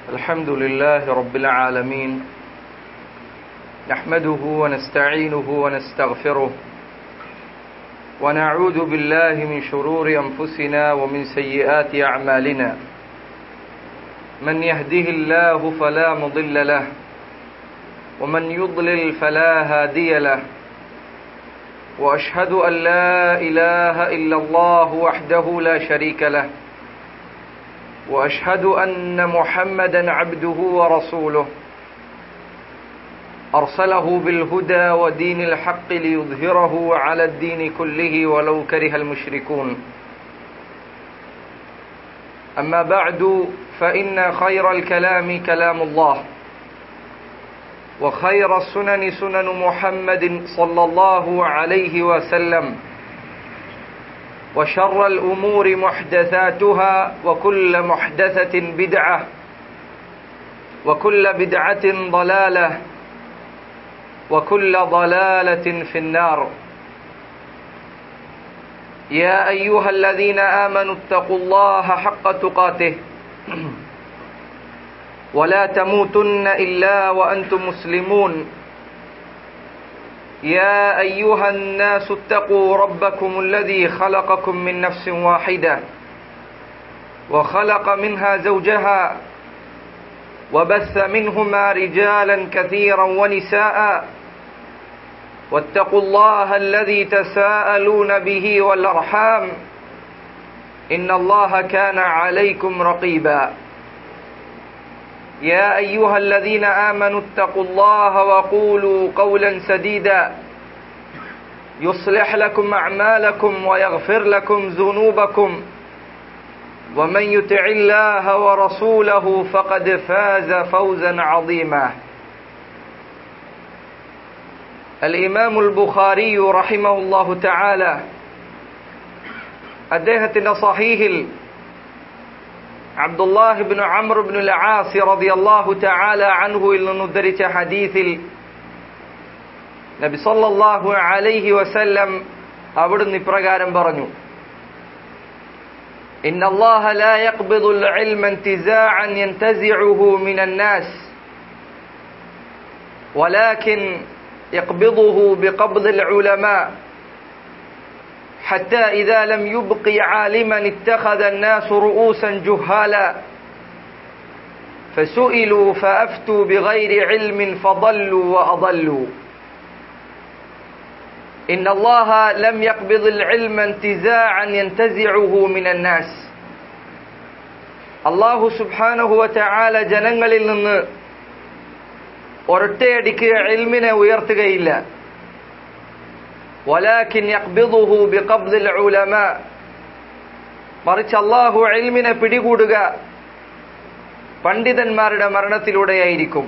الحمد لله رب العالمين نحمده ونستعينه ونستغفره ونعوذ بالله من شرور أنفسنا ومن سيئات أعمالنا من يهده الله فلا مضل له ومن يضلل فلا هادي له واشهد ان لا اله الا الله وحده لا شريك له واشهد ان محمدا عبده ورسوله ارسله بالهدى ودين الحق ليظهره على الدين كله ولو كره المشركون اما بعد فان خير الكلام كلام الله وخير السنن سنن محمد صلى الله عليه وسلم وشر الأمور محدثاتها وكل محدثة بدعة وكل بدعة ضلالة وكل ضلالة في النار يا أيها الذين آمنوا اتقوا الله حق تقاته ولا تموتن الا وانتم مسلمون يا ايها الناس اتقوا ربكم الذي خلقكم من نفس واحده وخلق منها زوجها وبث منهما رجالا كثيرا ونساء واتقوا الله الذي تساءلون به والارحام ان الله كان عليكم رقيبا يا ايها الذين امنوا اتقوا الله وقولوا قولا سديدا يصلح لكم اعمالكم ويغفر لكم ذنوبكم ومن يطع الله ورسوله فقد فاز فوزا عظيما الامام البخاري رحمه الله تعالى അദ്ദേഹത്തിന്റെ സഹീഹിൽ അബ്ദുല്ലാഹ് ബിൻ അമർ ബിൻ ആസി റളിയല്ലാഹു തആല അൻഹുവിൽ നിന്ന് ഉദ്ധരിച്ച ഹദീസിൽ നബി സല്ലല്ലാഹു അലൈഹി വസല്ലം അവിടുന്ന് ഇപ്രകാരം പറഞ്ഞു إن الله لا يقبض العلم انتزاعا ينتزعه من الناس ولكن يقبضه بقبض العلماء حتى إذا لم يبق عالما اتخذ الناس رؤوسا جهالا فسئلوا فأفتوا بغير علم فضلوا وأضلوا إن الله لم يقبض العلم انتزاعا ينتزعه من الناس അള്ളാഹു സുബാനഹുവ ചാല ജനങ്ങളിൽ നിന്ന് ഒരൊറ്റയടിക്ക് എൽമിനെ ഉയർത്തുകയില്ല ولكن يقبضه بقبض العلماء മറിച്ച് അള്ളാഹു എൽമിനെ പിടികൂടുക പണ്ഡിതന്മാരുടെ മരണത്തിലൂടെയായിരിക്കും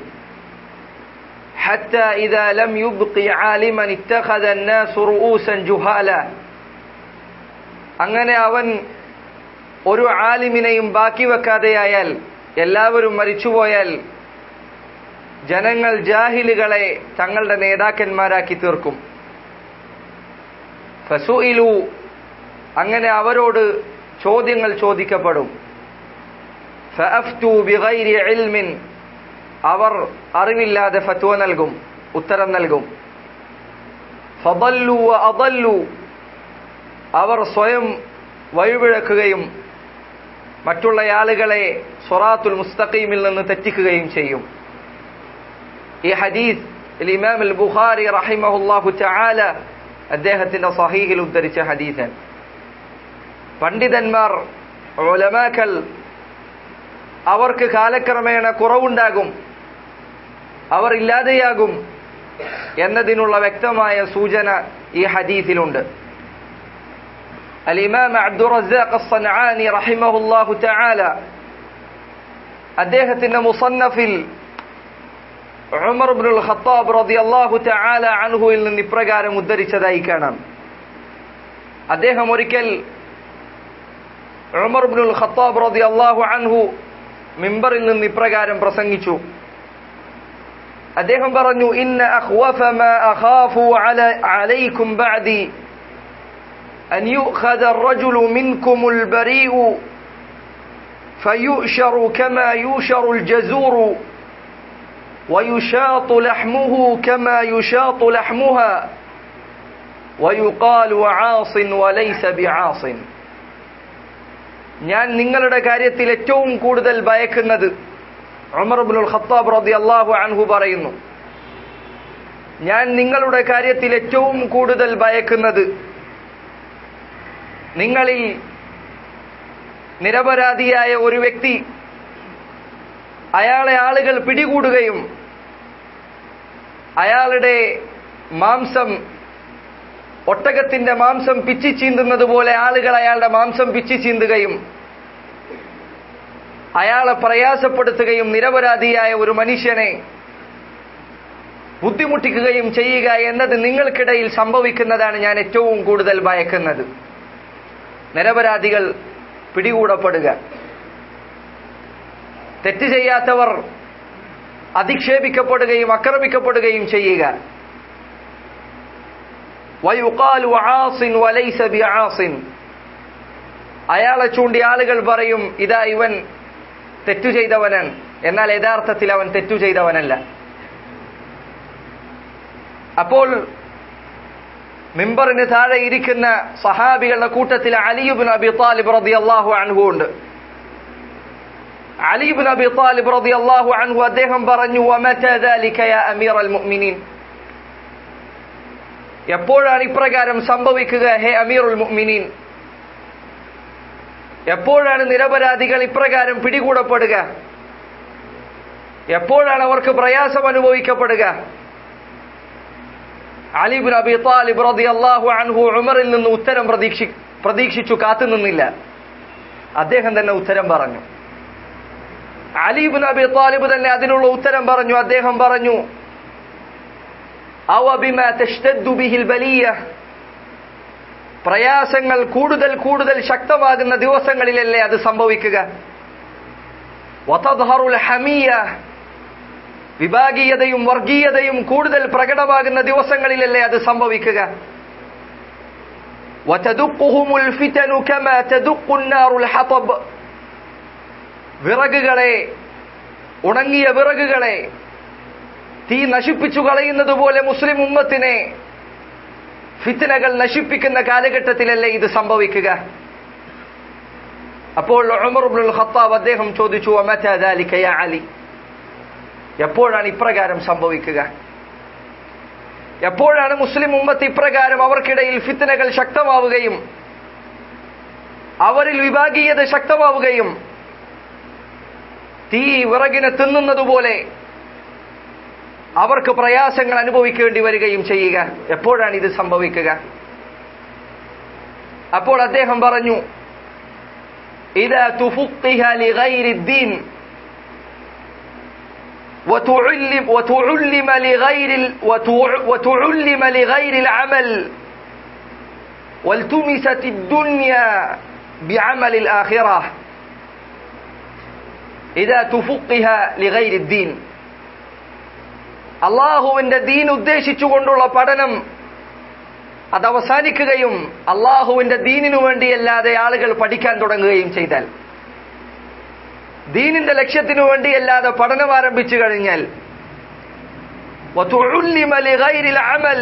حتى إذا لم يبق عالما اتخذ الناس رؤوسا جهالا അങ്ങനെ അവൻ ഒരു ആലിമിനെയും ബാക്കി വെക്കാതെയായാൽ എല്ലാവരും മരിച്ചുപോയാൽ ജനങ്ങൾ ജാഹിലുകളെ തങ്ങളുടെ നേതാക്കന്മാരാക്കി തീർക്കും ഫസുയിലു അങ്ങനെ അവരോട് ചോദ്യങ്ങൾ ചോദിക്കപ്പെടും ഫഅഫ്തു ബിഗൈരി ഇൽമിൻ അവർ അറിവില്ലാതെ ഫത്വ നൽകും ഉത്തരം നൽകും ഫദല്ലു അദല്ലു അവർ സ്വയം വഴിപിഴക്കുകയും മറ്റുള്ള ആളുകളെ സ്വറാത്തുൽ മുസ്തഖീമിൽ നിന്ന് തെറ്റിക്കുകയും ചെയ്യും ഈ ഹദീസ് ഇമാം അൽ ബുഖാരി റഹിമഹുല്ലാഹു തആല അദ്ദേഹത്തിന്റെ സഹീഹിൽ ഉദ്ധരിച്ച ഹദീസൻ പണ്ഡിതന്മാർ ഒലമാക്കൽ അവർക്ക് കാലക്രമേണ കുറവുണ്ടാകും അവർ ഇല്ലാതെയാകും എന്നതിനുള്ള വ്യക്തമായ സൂചന ഈ ഹദീസിലുണ്ട് الإمام عبد الرزاق الصنعاني رحمه الله تعالى അദ്ദേഹത്തിന്റെ മുസന്നഫിൽ ഉമർ ബിനുൽ ഖത്താബ് റളിയല്ലാഹു തആല അൻഹുവിൽ നിന്ന് ഇപ്രകാരം ഉദ്ധരിച്ചതായി കാണാം അദ്ദേഹം ഒരിക്കൽ ഉമർ ബിനുൽ ഖത്താബ് റളിയല്ലാഹു അൻഹു മിമ്പറിൽ നിന്ന് ഇപ്രകാരം പ്രസംഗിച്ചു അദ്ദേഹം പറഞ്ഞു ഇന്ന അഖ്വഫ മാ അഖാഫു അല അലൈക്കും ബഅദി أن يؤخذ الرجل منكم البريء فيؤشر كما يؤشر الجزور ويشاط لحمه كما يشاط لحمها ويقال عاص وليس بعاص ഞാൻ നിങ്ങളുടെ കാര്യത്തിൽ ഏറ്റവും കൂടുതൽ ഭയക്കുന്നത് ഉമർ ബിനുൽ ഖത്താബ് റതി അള്ളാഹു അൻഹു പറയുന്നു ഞാൻ നിങ്ങളുടെ കാര്യത്തിൽ ഏറ്റവും കൂടുതൽ ഭയക്കുന്നത് നിങ്ങളിൽ നിരപരാധിയായ ഒരു വ്യക്തി അയാളെ ആളുകൾ പിടികൂടുകയും അയാളുടെ മാംസം ഒട്ടകത്തിന്റെ മാംസം പിച്ചി ചീന്തുന്നത് പോലെ ആളുകൾ അയാളുടെ മാംസം പിച്ചി ചീന്തുകയും അയാളെ പ്രയാസപ്പെടുത്തുകയും നിരപരാധിയായ ഒരു മനുഷ്യനെ ബുദ്ധിമുട്ടിക്കുകയും ചെയ്യുക എന്നത് നിങ്ങൾക്കിടയിൽ സംഭവിക്കുന്നതാണ് ഞാൻ ഏറ്റവും കൂടുതൽ ഭയക്കുന്നത് നിരപരാധികൾ പിടികൂടപ്പെടുക തെറ്റ് ചെയ്യാത്തവർ അധിക്ഷേപിക്കപ്പെടുകയും ആക്രമിക്കപ്പെടുകയും ചെയ്യുക വയുക്കാലു ആസിൻ വലൈസ ബിആസിൻ അയാളെ ചൂണ്ടി ആളുകൾ പറയും ഇതാ ഇവൻ തെറ്റു ചെയ്തവനാണ് എന്നാൽ യഥാർത്ഥത്തിൽ അവൻ തെറ്റു ചെയ്തവനല്ല അപ്പോൾ മിമ്പറിന് താഴെ ഇരിക്കുന്ന സഹാബികളുടെ കൂട്ടത്തിൽ അലിയുബിൻ അബി താലിബ് റതി അള്ളാഹു അൻഹു ഉണ്ട് അലിബിൻ അബി താലിബ് റതി അള്ളാഹു അൻഹു അദ്ദേഹം പറഞ്ഞു അമീർ അൽ മുഅ്മിനീൻ എപ്പോഴാണ് ഇപ്രകാരം സംഭവിക്കുക ഹേ അമീറുൽ മുഅ്മിനീൻ എപ്പോഴാണ് നിരപരാധികൾ ഇപ്രകാരം പിടികൂടപ്പെടുക എപ്പോഴാണ് അവർക്ക് പ്രയാസം അനുഭവിക്കപ്പെടുക അലിബിൻ അബി താലിബ് റതി അള്ളാഹു അൻഹു ഉമറിൽ നിന്ന് ഉത്തരം പ്രതീക്ഷി പ്രതീക്ഷിച്ചു കാത്തുനിന്നില്ല അദ്ദേഹം തന്നെ ഉത്തരം പറഞ്ഞു അലിബിൻ അബി താലിബ് തന്നെ അതിനുള്ള ഉത്തരം പറഞ്ഞു അദ്ദേഹം പറഞ്ഞു അവ ബിമ തഷ്തദ്ദു ബിഹിൽ ബലിയ പ്രയാസങ്ങൾ കൂടുതൽ കൂടുതൽ ശക്തമാകുന്ന ദിവസങ്ങളിലല്ലേ അത് സംഭവിക്കുക വതദ്ഹറുൽ ഹമിയ വിഭാഗീയതയും വർഗീയതയും കൂടുതൽ പ്രകടമാകുന്ന ദിവസങ്ങളിലല്ലേ അത് സംഭവിക്കുക وتدقهم الفتن كما تدق النار الحطب വിറകുകളെ ഉണങ്ങിയ വിറകുകളെ തീ നശിപ്പിച്ചു കളയുന്നത് പോലെ മുസ്ലിം ഉമ്മത്തിനെ ഫിത്തനകൾ നശിപ്പിക്കുന്ന കാലഘട്ടത്തിലല്ലേ ഇത് സംഭവിക്കുക അപ്പോൾ ഉമർ ഇബ്നുൽ ഖത്താബ് അദ്ദേഹം ചോദിച്ചു "വമതാ ദാലിക യാ അലി എപ്പോഴാണ് ഇപ്രകാരം സംഭവിക്കുക എപ്പോഴാണ് മുസ്ലിം ഉമ്മത്ത് ഇപ്രകാരം അവർക്കിടയിൽ ഫിത്തനകൾ ശക്തമാവുകയും അവരിൽ വിഭാഗീയത ശക്തമാവുകയും തീ വിറകിനെ തിന്നുന്നതുപോലെ അവർക്ക് പ്രയാസങ്ങൾ അനുഭവിക്കേണ്ടി വരികയും ചെയ്യുക എപ്പോഴാണ് ഇത് സംഭവിക്കുക അപ്പോൾ അദ്ദേഹം പറഞ്ഞു إذا تفقه لغير الدين وتعلم وتعلم لغير ال- وتع- وتعلم لغير العمل والتمست الدنيا بعمل الآخرة إذا تفقه لغير الدين അള്ളാഹുവിന്റെ ദീൻ ഉദ്ദേശിച്ചുകൊണ്ടുള്ള പഠനം അത് അവസാനിക്കുകയും അള്ളാഹുവിന്റെ ദീനിനു വേണ്ടിയല്ലാതെ ആളുകൾ പഠിക്കാൻ തുടങ്ങുകയും ചെയ്താൽ ദീനിന്റെ ലക്ഷ്യത്തിനു വേണ്ടിയല്ലാതെ പഠനം ആരംഭിച്ചു കഴിഞ്ഞാൽ وتعلم لغير العمل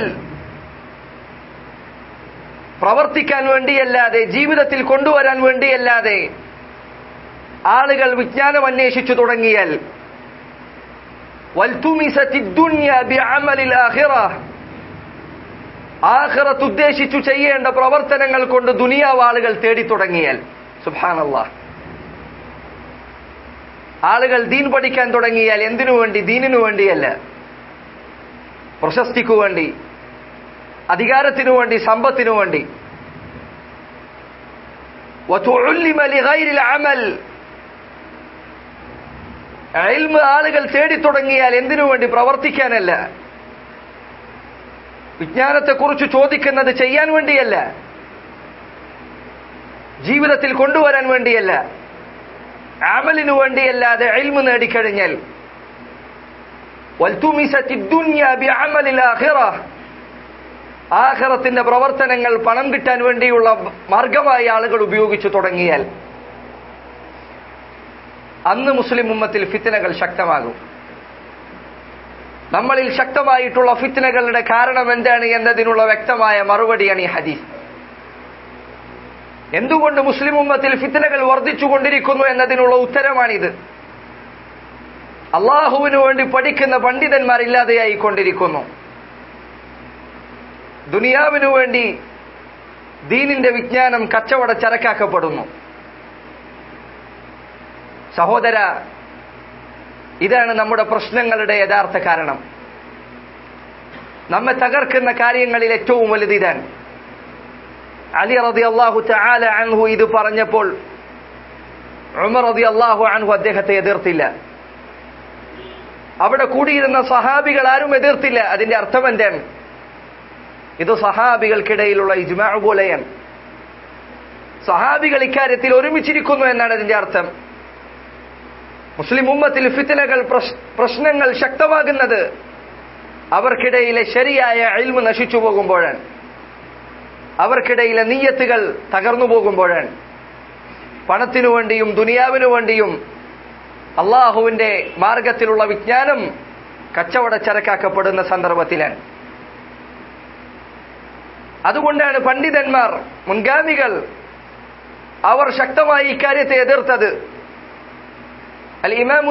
പ്രവർത്തിക്കാൻ വേണ്ടിയല്ലാതെ ജീവിതത്തിൽ കൊണ്ടുവരാൻ വേണ്ടിയല്ലാതെ ആളുകൾ വിജ്ഞാനം അന്വേഷിച്ചു തുടങ്ങിയാൽ والتمست الدنيا بعمل الآخرة ആഖിറത്ത് ഉദ്ദേശിച്ചു ചെയ്യേണ്ട പ്രവർത്തനങ്ങൾ കൊണ്ട് ദുനിയാവ് ആളുകൾ തേടി തുടങ്ങിയാൽ സുബ്ഹാനല്ലാ ആളുകൾ ദീൻ പഠിക്കാൻ തുടങ്ങിയാൽ എന്തിനു വേണ്ടി ദീനിനു വേണ്ടിയല്ല പ്രശസ്തിക്കു വേണ്ടി അധികാരത്തിനു വേണ്ടി സമ്പത്തിനു വേണ്ടി وتعلم لغير العمل ഇൽമ് ആളുകൾ തേടി തുടങ്ങിയാൽ എന്തിനു വേണ്ടി പ്രവർത്തിക്കാനല്ല വിജ്ഞാനത്തെക്കുറിച്ച് ചോദിക്കുന്നത് ചെയ്യാൻ വേണ്ടിയല്ല ജീവിതത്തിൽ കൊണ്ടുവരാൻ വേണ്ടിയല്ല അമലിനു വേണ്ടിയല്ലാതെ ഇൽമ് നേടിക്കഴിഞ്ഞാൽ വൽതുമിസത്തി الدنيا بعمل الآخرة ആഖിറത്തിന്റെ പ്രവർത്തനങ്ങൾ പണം കിട്ടാൻ വേണ്ടിയുള്ള മാർഗമായി ആളുകൾ ഉപയോഗിച്ചു തുടങ്ങിയാൽ അന്ന് മുസ്ലിം ഉമ്മത്തിൽ ഫിത്തനകൾ ശക്തമാകും നമ്മളിൽ ശക്തമായിട്ടുള്ള ഫിത്തനകളുടെ കാരണം എന്താണ് എന്നതിനുള്ള വ്യക്തമായ മറുപടിയാണ് ഈ ഹദീസ് എന്തുകൊണ്ട് മുസ്ലിം ഉമ്മത്തിൽ ഫിത്തനകൾ വർദ്ധിച്ചുകൊണ്ടിരിക്കുന്നു എന്നതിനുള്ള ഉത്തരമാണിത് അള്ളാഹുവിനു വേണ്ടി പഠിക്കുന്ന പണ്ഡിതന്മാർ ഇല്ലാതെയായിക്കൊണ്ടിരിക്കുന്നു ദുനിയാവിനു വേണ്ടി ദീനിന്റെ വിജ്ഞാനം കച്ചവട ചരക്കാക്കപ്പെടുന്നു സഹോദര ഇതാണ് നമ്മുടെ പ്രശ്നങ്ങളുടെ യഥാർത്ഥ കാരണം നമ്മെ തകർക്കുന്ന കാര്യങ്ങളിൽ ഏറ്റവും വലുത് ഇതാണ് അലി റതി അള്ളാഹു ചാല അൻഹു ഇത് പറഞ്ഞപ്പോൾ ഉമർ റതി അള്ളാഹു അൻഹു അദ്ദേഹത്തെ എതിർത്തില്ല അവിടെ കൂടിയിരുന്ന സഹാബികൾ ആരും എതിർത്തില്ല അതിന്റെ അർത്ഥം എന്താണ് ഇത് സഹാബികൾക്കിടയിലുള്ള ഇജ്മാ പോലെയാണ് സഹാബികൾ ഇക്കാര്യത്തിൽ ഒരുമിച്ചിരിക്കുന്നു എന്നാണ് അതിന്റെ അർത്ഥം മുസ്ലിം ഉമ്മത്തിൽ ഫിത്തനകൾ പ്രശ്നങ്ങൾ ശക്തമാകുന്നത് അവർക്കിടയിലെ ശരിയായ അഴിൽമ നശിച്ചു പോകുമ്പോഴാണ് അവർക്കിടയിലെ നീയത്തുകൾ തകർന്നു പോകുമ്പോഴാണ് പണത്തിനു വേണ്ടിയും ദുനിയാവിനു വേണ്ടിയും അള്ളാഹുവിന്റെ മാർഗത്തിലുള്ള വിജ്ഞാനം കച്ചവട ചരക്കാക്കപ്പെടുന്ന സന്ദർഭത്തിലാണ് അതുകൊണ്ടാണ് പണ്ഡിതന്മാർ മുൻഗാമികൾ അവർ ശക്തമായി ഇക്കാര്യത്തെ എതിർത്തത് അൽ ഇമാം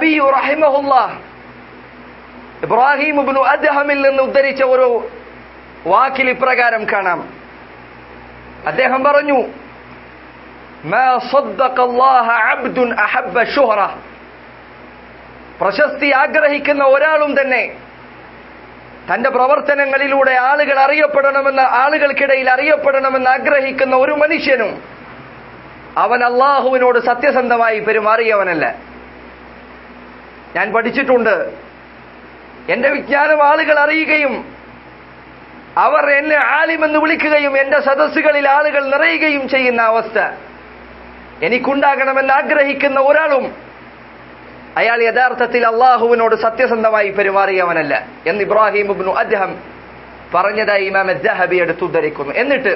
ഇബ്രാഹിം ഇബ്നു അദ്ഹമിൽ നിന്ന് ഉദ്ധരിച്ച ഒരു വാക്കിൽ ഇപ്രകാരം കാണാം അദ്ദേഹം പറഞ്ഞു ما صدق الله عبد أحب الشهرة പ്രശസ്തി ആഗ്രഹിക്കുന്ന ഒരാളും തന്നെ തന്റെ പ്രവർത്തനങ്ങളിലൂടെ ആളുകൾ അറിയപ്പെടണമെന്ന് ആളുകൾക്കിടയിൽ അറിയപ്പെടണമെന്ന് ആഗ്രഹിക്കുന്ന ഒരു മനുഷ്യനും അവൻ അള്ളാഹുവിനോട് സത്യസന്ധമായി പെരുമാറിയവനല്ല ഞാൻ പഠിച്ചിട്ടുണ്ട് എന്റെ വിജ്ഞാനം ആളുകൾ അറിയുകയും അവർ എന്നെ ആലിമെന്ന് വിളിക്കുകയും എന്റെ സദസ്സുകളിൽ ആളുകൾ നിറയുകയും ചെയ്യുന്ന അവസ്ഥ എനിക്കുണ്ടാകണമെന്ന് ആഗ്രഹിക്കുന്ന ഒരാളും അയാൾ യഥാർത്ഥത്തിൽ അള്ളാഹുവിനോട് സത്യസന്ധമായി പെരുമാറിയവനല്ല എന്ന് ഇബ്രാഹിം ഇബ്നു അദ്ഹം പറഞ്ഞതായി ഇമാം ജഹബി എടുത്തുദ്ധരിക്കുന്നു എന്നിട്ട്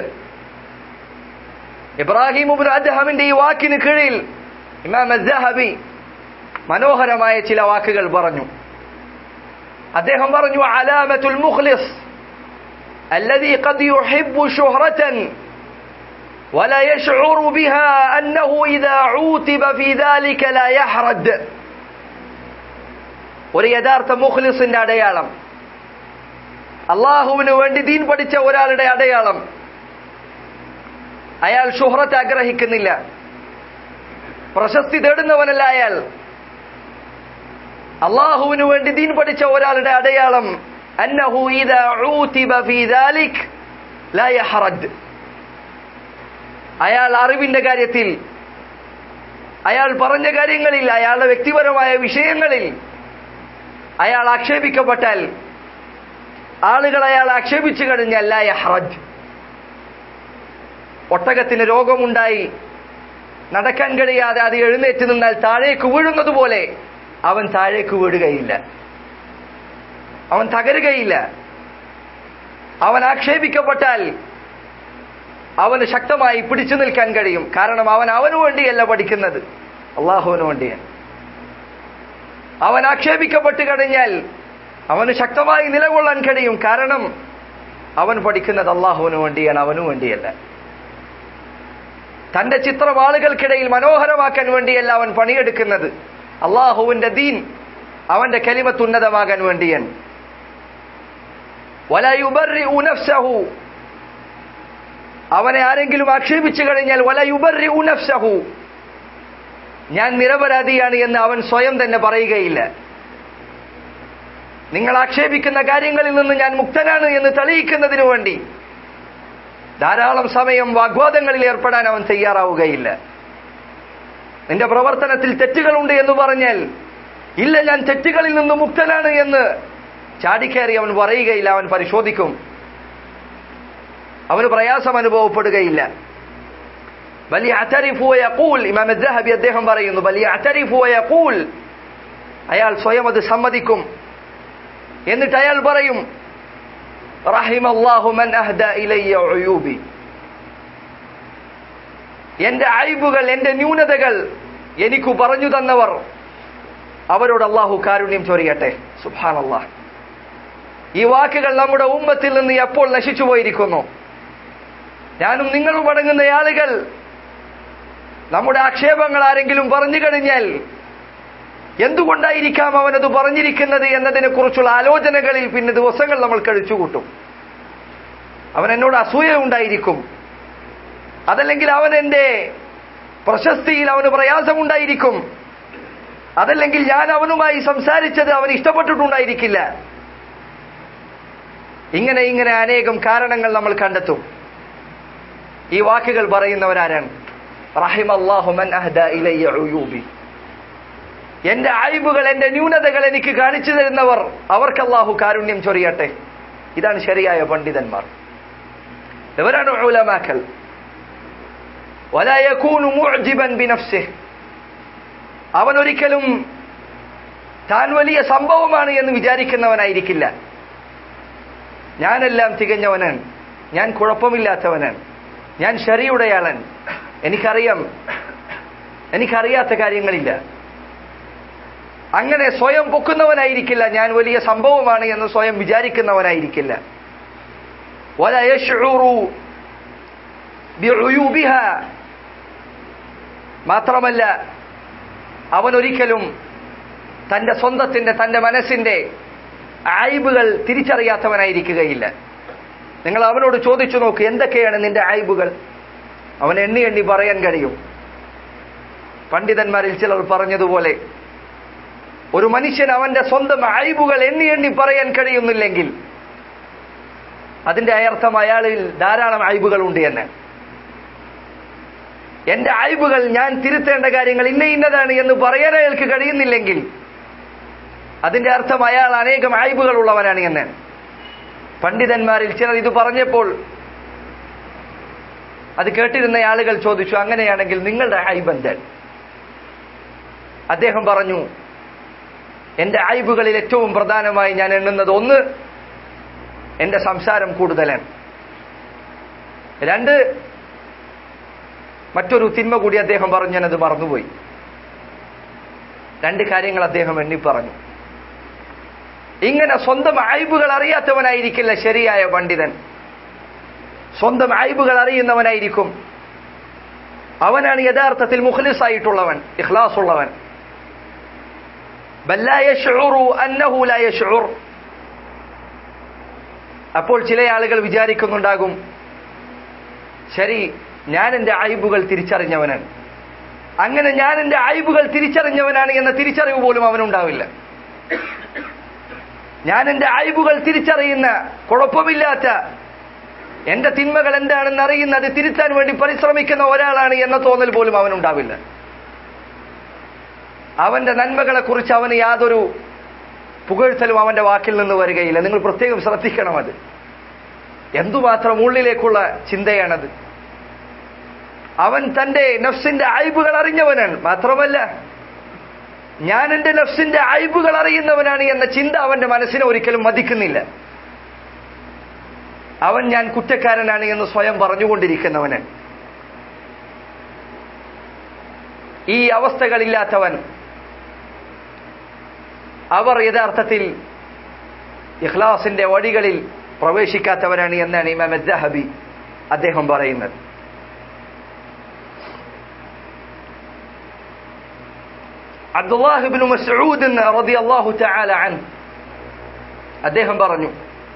ഇബ്രാഹിം ഇബ്നു അദ്ഹമിന്റെ ഈ വാക്കിന് കീഴിൽ ഇമാം ജഹബി മനോഹരമായ ചില വാക്കുകൾ പറഞ്ഞു അദ്ദേഹം പറഞ്ഞു അലാമത്തുൽ മുഖ്ലിസ് الذي قد يحب شهرة ولا يشعر بها أنه إذا عوتب في ذلك لا يحرد ഒരു യഥാർത്ഥ മുഖ്ലിസിന്റെ അടയാളം അള്ളാഹുവിന് വേണ്ടി ദീൻ പഠിച്ച ഒരാളുടെ അടയാളം അയാൾ ഷുഹറത്ത് ആഗ്രഹിക്കുന്നില്ല പ്രശസ്തി തേടുന്നവനല്ല അയാൾ അള്ളാഹുവിന് വേണ്ടി ദീൻ പഠിച്ച ഒരാളുടെ അടയാളം അന്നഹു ഇദാ ഊതിബ ഫീ ദാലിക് ലാ യഹറദ് അയാൾ അറിവിന്റെ കാര്യത്തിൽ അയാൾ പറഞ്ഞ കാര്യങ്ങളിൽ അയാളുടെ വ്യക്തിപരമായ വിഷയങ്ങളിൽ അയാൾ ആക്ഷേപിക്കപ്പെട്ടാൽ ആളുകൾ അയാൾ ആക്ഷേപിച്ചു കഴിഞ്ഞാൽ ലാ യഹറജ് ഒട്ടകത്തിന് രോഗമുണ്ടായി നടക്കാൻ കഴിയാതെ അത് എഴുന്നേറ്റ് നിന്നാൽ താഴേക്ക് വീഴുന്നത് പോലെ അവൻ താഴേക്ക് വീഴുകയില്ല അവൻ തകരുകയില്ല അവൻ ആക്ഷേപിക്കപ്പെട്ടാൽ അവന് ശക്തമായി പിടിച്ചു നിൽക്കാൻ കഴിയും കാരണം അവൻ അവനു വേണ്ടിയല്ല പഠിക്കുന്നത് അള്ളാഹുവിന് വേണ്ടിയാണ് അവൻ ആക്ഷേപിക്കപ്പെട്ട് കഴിഞ്ഞാൽ അവന് ശക്തമായി നിലകൊള്ളാൻ കഴിയും കാരണം അവൻ പഠിക്കുന്നത് അള്ളാഹുവിന് വേണ്ടിയാണ് അവനു വേണ്ടിയല്ല തന്റെ ചിത്രം ആളുകൾക്കിടയിൽ മനോഹരമാക്കാൻ വേണ്ടിയല്ല അവൻ പണിയെടുക്കുന്നത് അള്ളാഹുവിന്റെ ദീൻ അവന്റെ കലിമത്ത് ഉന്നതമാകാൻ വേണ്ടിയാണ് അവനെ ആരെങ്കിലും ആക്ഷേപിച്ചു കഴിഞ്ഞാൽ വലയുബറി ഉനഫ്സഹു ഞാൻ നിരപരാധിയാണ് എന്ന് അവൻ സ്വയം തന്നെ പറയുകയില്ല നിങ്ങൾ ആക്ഷേപിക്കുന്ന കാര്യങ്ങളിൽ നിന്ന് ഞാൻ മുക്തനാണ് എന്ന് തെളിയിക്കുന്നതിനു വേണ്ടി ധാരാളം സമയം വാഗ്വാദങ്ങളിൽ ഏർപ്പെടാൻ അവൻ തയ്യാറാവുകയില്ല നിന്റെ പ്രവർത്തനത്തിൽ തെറ്റുകളുണ്ട് എന്ന് പറഞ്ഞാൽ ഇല്ല ഞാൻ തെറ്റുകളിൽ നിന്ന് മുക്തനാണ് എന്ന് ചാടിക്കയറി അവൻ പറയുകയില്ല അവൻ പരിശോധിക്കും അവന് പ്രയാസം അനുഭവപ്പെടുകയില്ല വലിയ അത്തരിഫുവയക്കൂൽ ഇമാം ജഹബി അദ്ദേഹം പറയുന്നു വലിയ അത്തരിഫുവയക്കൂൽ അയാൾ സ്വയം അത് സമ്മതിക്കും എന്നിട്ട് അയാൾ പറയും റഹിമല്ലാഹു മൻ അഹ്ദ ഇലയ്യ ഉയൂബി എന്റെ അയ്ബുകൾ എന്റെ ന്യൂനതകൾ എനിക്കു പറഞ്ഞു തന്നവർ അവരോട് അള്ളാഹു കാരുണ്യം ചൊരിയട്ടെ സുബാനല്ലാ ഈ വാക്കുകൾ നമ്മുടെ ഉമ്മത്തിൽ നിന്ന് എപ്പോൾ നശിച്ചു പോയിരിക്കുന്നു ഞാനും നിങ്ങളും അടങ്ങുന്ന ആളുകൾ നമ്മുടെ ആക്ഷേപങ്ങൾ ആരെങ്കിലും പറഞ്ഞു കഴിഞ്ഞാൽ എന്തുകൊണ്ടായിരിക്കാം അവനത് പറഞ്ഞിരിക്കുന്നത് എന്നതിനെ കുറിച്ചുള്ള ആലോചനകളിൽ പിന്നെ ദിവസങ്ങൾ നമ്മൾ കഴിച്ചുകൂട്ടും അവൻ എന്നോട് അസൂയ ഉണ്ടായിരിക്കും അതല്ലെങ്കിൽ അവൻ എന്റെ പ്രശസ്തിയിൽ അവന് പ്രയാസമുണ്ടായിരിക്കും അതല്ലെങ്കിൽ ഞാൻ അവനുമായി സംസാരിച്ചത് അവൻ ഇഷ്ടപ്പെട്ടിട്ടുണ്ടായിരിക്കില്ല ഇങ്ങനെ ഇങ്ങനെ അനേകം കാരണങ്ങൾ നമ്മൾ കണ്ടെത്തും ഈ വാക്കുകൾ പറയുന്നവരാരാണ് റഹിം അള്ളാഹുമൻ എന്റെ അഴിബുകൾ എന്റെ ന്യൂനതകൾ എനിക്ക് കാണിച്ചു തരുന്നവർ അവർക്ക് അള്ളാഹു കാരുണ്യം ചൊരിയട്ടെ ഇതാണ് ശരിയായ പണ്ഡിതന്മാർ ഇവരാണ് ഉലമാക്കൽ അവൻ ഒരിക്കലും താൻ വലിയ സംഭവമാണ് എന്ന് വിചാരിക്കുന്നവനായിരിക്കില്ല ഞാനെല്ലാം തികഞ്ഞവനാണ് ഞാൻ കുഴപ്പമില്ലാത്തവനാണ് ഞാൻ ശരിയുടെയാളൻ എനിക്കറിയാം എനിക്കറിയാത്ത കാര്യങ്ങളില്ല അങ്ങനെ സ്വയം പൊക്കുന്നവനായിരിക്കില്ല ഞാൻ വലിയ സംഭവമാണ് എന്ന് സ്വയം വിചാരിക്കുന്നവനായിരിക്കില്ല മാത്രമല്ല അവൻ ഒരിക്കലും തന്റെ സ്വന്തത്തിന്റെ തന്റെ മനസ്സിന്റെ ആയിബുകൾ തിരിച്ചറിയാത്തവനായിരിക്കുകയില്ല നിങ്ങൾ അവനോട് ചോദിച്ചു നോക്ക് എന്തൊക്കെയാണ് നിന്റെ ആയിബുകൾ അവൻ എണ്ണി എണ്ണി പറയാൻ കഴിയും പണ്ഡിതന്മാരിൽ ചിലർ പറഞ്ഞതുപോലെ ഒരു മനുഷ്യൻ അവന്റെ സ്വന്തം അയബുകൾ എണ്ണി എണ്ണി പറയാൻ കഴിയുന്നില്ലെങ്കിൽ അതിന്റെ അയർത്ഥം അയാളിൽ ധാരാളം അയബുകൾ ഉണ്ട് എന്ന് എന്റെ അയബുകൾ ഞാൻ തിരുത്തേണ്ട കാര്യങ്ങൾ ഇന്ന ഇന്നതാണ് എന്ന് പറയാൻ അയാൾക്ക് കഴിയുന്നില്ലെങ്കിൽ അതിന്റെ അർത്ഥം അയാൾ അനേകം അയബുകൾ ഉള്ളവനാണ് എന്ന് പണ്ഡിതന്മാരിൽ ചിലർ ഇത് പറഞ്ഞപ്പോൾ അത് കേട്ടിരുന്ന ആളുകൾ ചോദിച്ചു അങ്ങനെയാണെങ്കിൽ നിങ്ങളുടെ അയബന്ധൻ അദ്ദേഹം പറഞ്ഞു എന്റെ അയബുകളിൽ ഏറ്റവും പ്രധാനമായി ഞാൻ എണ്ണുന്നത് ഒന്ന് എന്റെ സംസാരം കൂടുതലാണ് രണ്ട് മറ്റൊരു തിന്മ കൂടി അദ്ദേഹം പറഞ്ഞു ഞാനത് മറന്നുപോയി രണ്ട് കാര്യങ്ങൾ അദ്ദേഹം എണ്ണി പറഞ്ഞു ഇങ്ങനെ സ്വന്തം അയബുകൾ അറിയാത്തവനായിരിക്കില്ല ശരിയായ പണ്ഡിതൻ സ്വന്തം അയബുകൾ അറിയുന്നവനായിരിക്കും അവനാണ് യഥാർത്ഥത്തിൽ മുഖ്ലിസ് ആയിട്ടുള്ളവൻ ഇഖ്ലാസ് ഉള്ളവൻ അപ്പോൾ ചില ആളുകൾ വിചാരിക്കുന്നുണ്ടാകും ശരി ഞാൻ എന്റെ അയബുകൾ തിരിച്ചറിഞ്ഞവനാണ് അങ്ങനെ ഞാൻ എന്റെ അയബുകൾ തിരിച്ചറിഞ്ഞവനാണ് എന്ന തിരിച്ചറിവ് പോലും അവനുണ്ടാവില്ല ഞാൻ എന്റെ അയബുകൾ തിരിച്ചറിയുന്ന കുഴപ്പമില്ലാത്ത എന്റെ തിന്മകൾ എന്താണെന്ന് അറിയുന്ന അത് തിരുത്താൻ വേണ്ടി പരിശ്രമിക്കുന്ന ഒരാളാണ് എന്ന തോന്നൽ പോലും അവനുണ്ടാവില്ല അവന്റെ നന്മകളെ കുറിച്ച് അവന് യാതൊരു പുകഴ്ത്തലും അവന്റെ വാക്കിൽ നിന്ന് വരികയില്ല നിങ്ങൾ പ്രത്യേകം ശ്രദ്ധിക്കണം അത് എന്തുമാത്രം ഉള്ളിലേക്കുള്ള ചിന്തയാണത് അവൻ തന്റെ നഫ്സിന്റെ അയബുകൾ അറിഞ്ഞവനാണ് മാത്രമല്ല ഞാൻ എന്റെ നഫ്സിന്റെ അയബുകൾ അറിയുന്നവനാണ് എന്ന ചിന്ത അവന്റെ മനസ്സിനെ ഒരിക്കലും മതിക്കുന്നില്ല അവൻ ഞാൻ കുറ്റക്കാരനാണ് എന്ന് സ്വയം പറഞ്ഞുകൊണ്ടിരിക്കുന്നവന് ഈ അവസ്ഥകളില്ലാത്തവൻ അവർ യഥാർത്ഥത്തിൽ ഇഖ്ലാസിന്റെ വഴികളിൽ പ്രവേശിക്കാത്തവരാണ് എന്നാണ് ഇമാം അദ്ദഹബി അദ്ദേഹം പറയുന്നത് അബ്ദുല്ലാഹിബിൻ മസ്ഊദ് റളിയല്ലാഹു തആല അൻ അദ്ദേഹം പറഞ്ഞു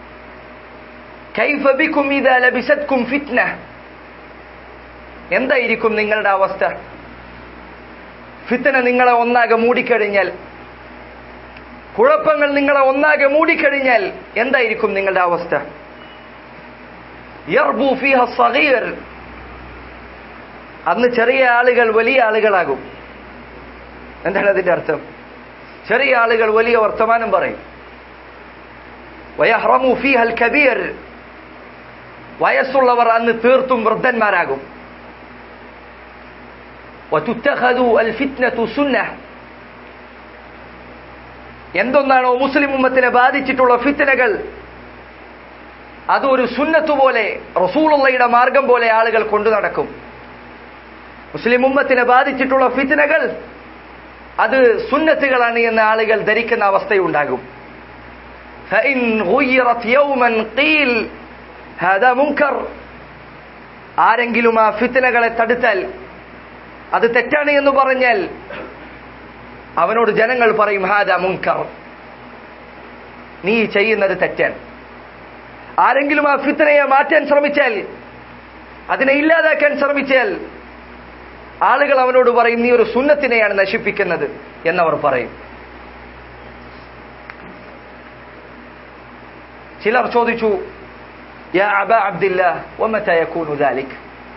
കൈഫ ബിക്കും ഇദാ ലബിസത്കും ഫിത്ന എന്തായിരിക്കും നിങ്ങളുടെ അവസ്ഥ ഫിത്തന നിങ്ങളെ ഒന്നാകെ മൂടിക്കഴിഞ്ഞാൽ കുഴപ്പങ്ങൾ നിങ്ങളെ ഒന്നാകെ മൂടിക്കഴിഞ്ഞാൽ എന്തായിരിക്കും നിങ്ങളുടെ അവസ്ഥ യർബു ഫീഹ സഗീർ അന്ന് ചെറിയ ആളുകൾ വലിയ ആളുകളാകും എന്താണ് അതിന്റെ അർത്ഥം ചെറിയ ആളുകൾ വലിയ വർത്തമാനം പറയും വയഹ്റമു ഫീഹൽ കബീർ വയസ്സുള്ളവർ അന്ന് തീർത്തും വൃദ്ധന്മാരാകും വതുത്തഖദു അൽ ഫിത്നതു സുന്നഹ എന്തൊന്നാണോ മുസ്ലിം ഉമ്മത്തിനെ ബാധിച്ചിട്ടുള്ള ഫിത്തനകൾ അതൊരു സുന്നത്ത് പോലെ റസൂളുള്ളയുടെ മാർഗം പോലെ ആളുകൾ കൊണ്ടു നടക്കും മുസ്ലിം ഉമ്മത്തിനെ ബാധിച്ചിട്ടുള്ള ഫിത്തനകൾ അത് സുന്നത്തുകളാണ് എന്ന് ആളുകൾ ധരിക്കുന്ന അവസ്ഥയുണ്ടാകും فإن غيرت يوما قيل هذا منكر ആരെങ്കിലും ആ ഫിത്തനകളെ തടുത്താൽ അത് തെറ്റാണ് എന്ന് പറഞ്ഞാൽ അവനോട് ജനങ്ങൾ പറയും ഹാദ മുൻകർ നീ ചെയ്യുന്നത് തെറ്റാൻ ആരെങ്കിലും ആ ഫിത്തനയെ മാറ്റാൻ ശ്രമിച്ചാൽ അതിനെ ഇല്ലാതാക്കാൻ ശ്രമിച്ചാൽ ആളുകൾ അവനോട് പറയും നീ ഒരു സുന്നത്തിനെയാണ് നശിപ്പിക്കുന്നത് എന്നവർ പറയും ചിലർ ചോദിച്ചു യാ അബ അബ്ദില്ല വമത യകൂനു ദാലിക്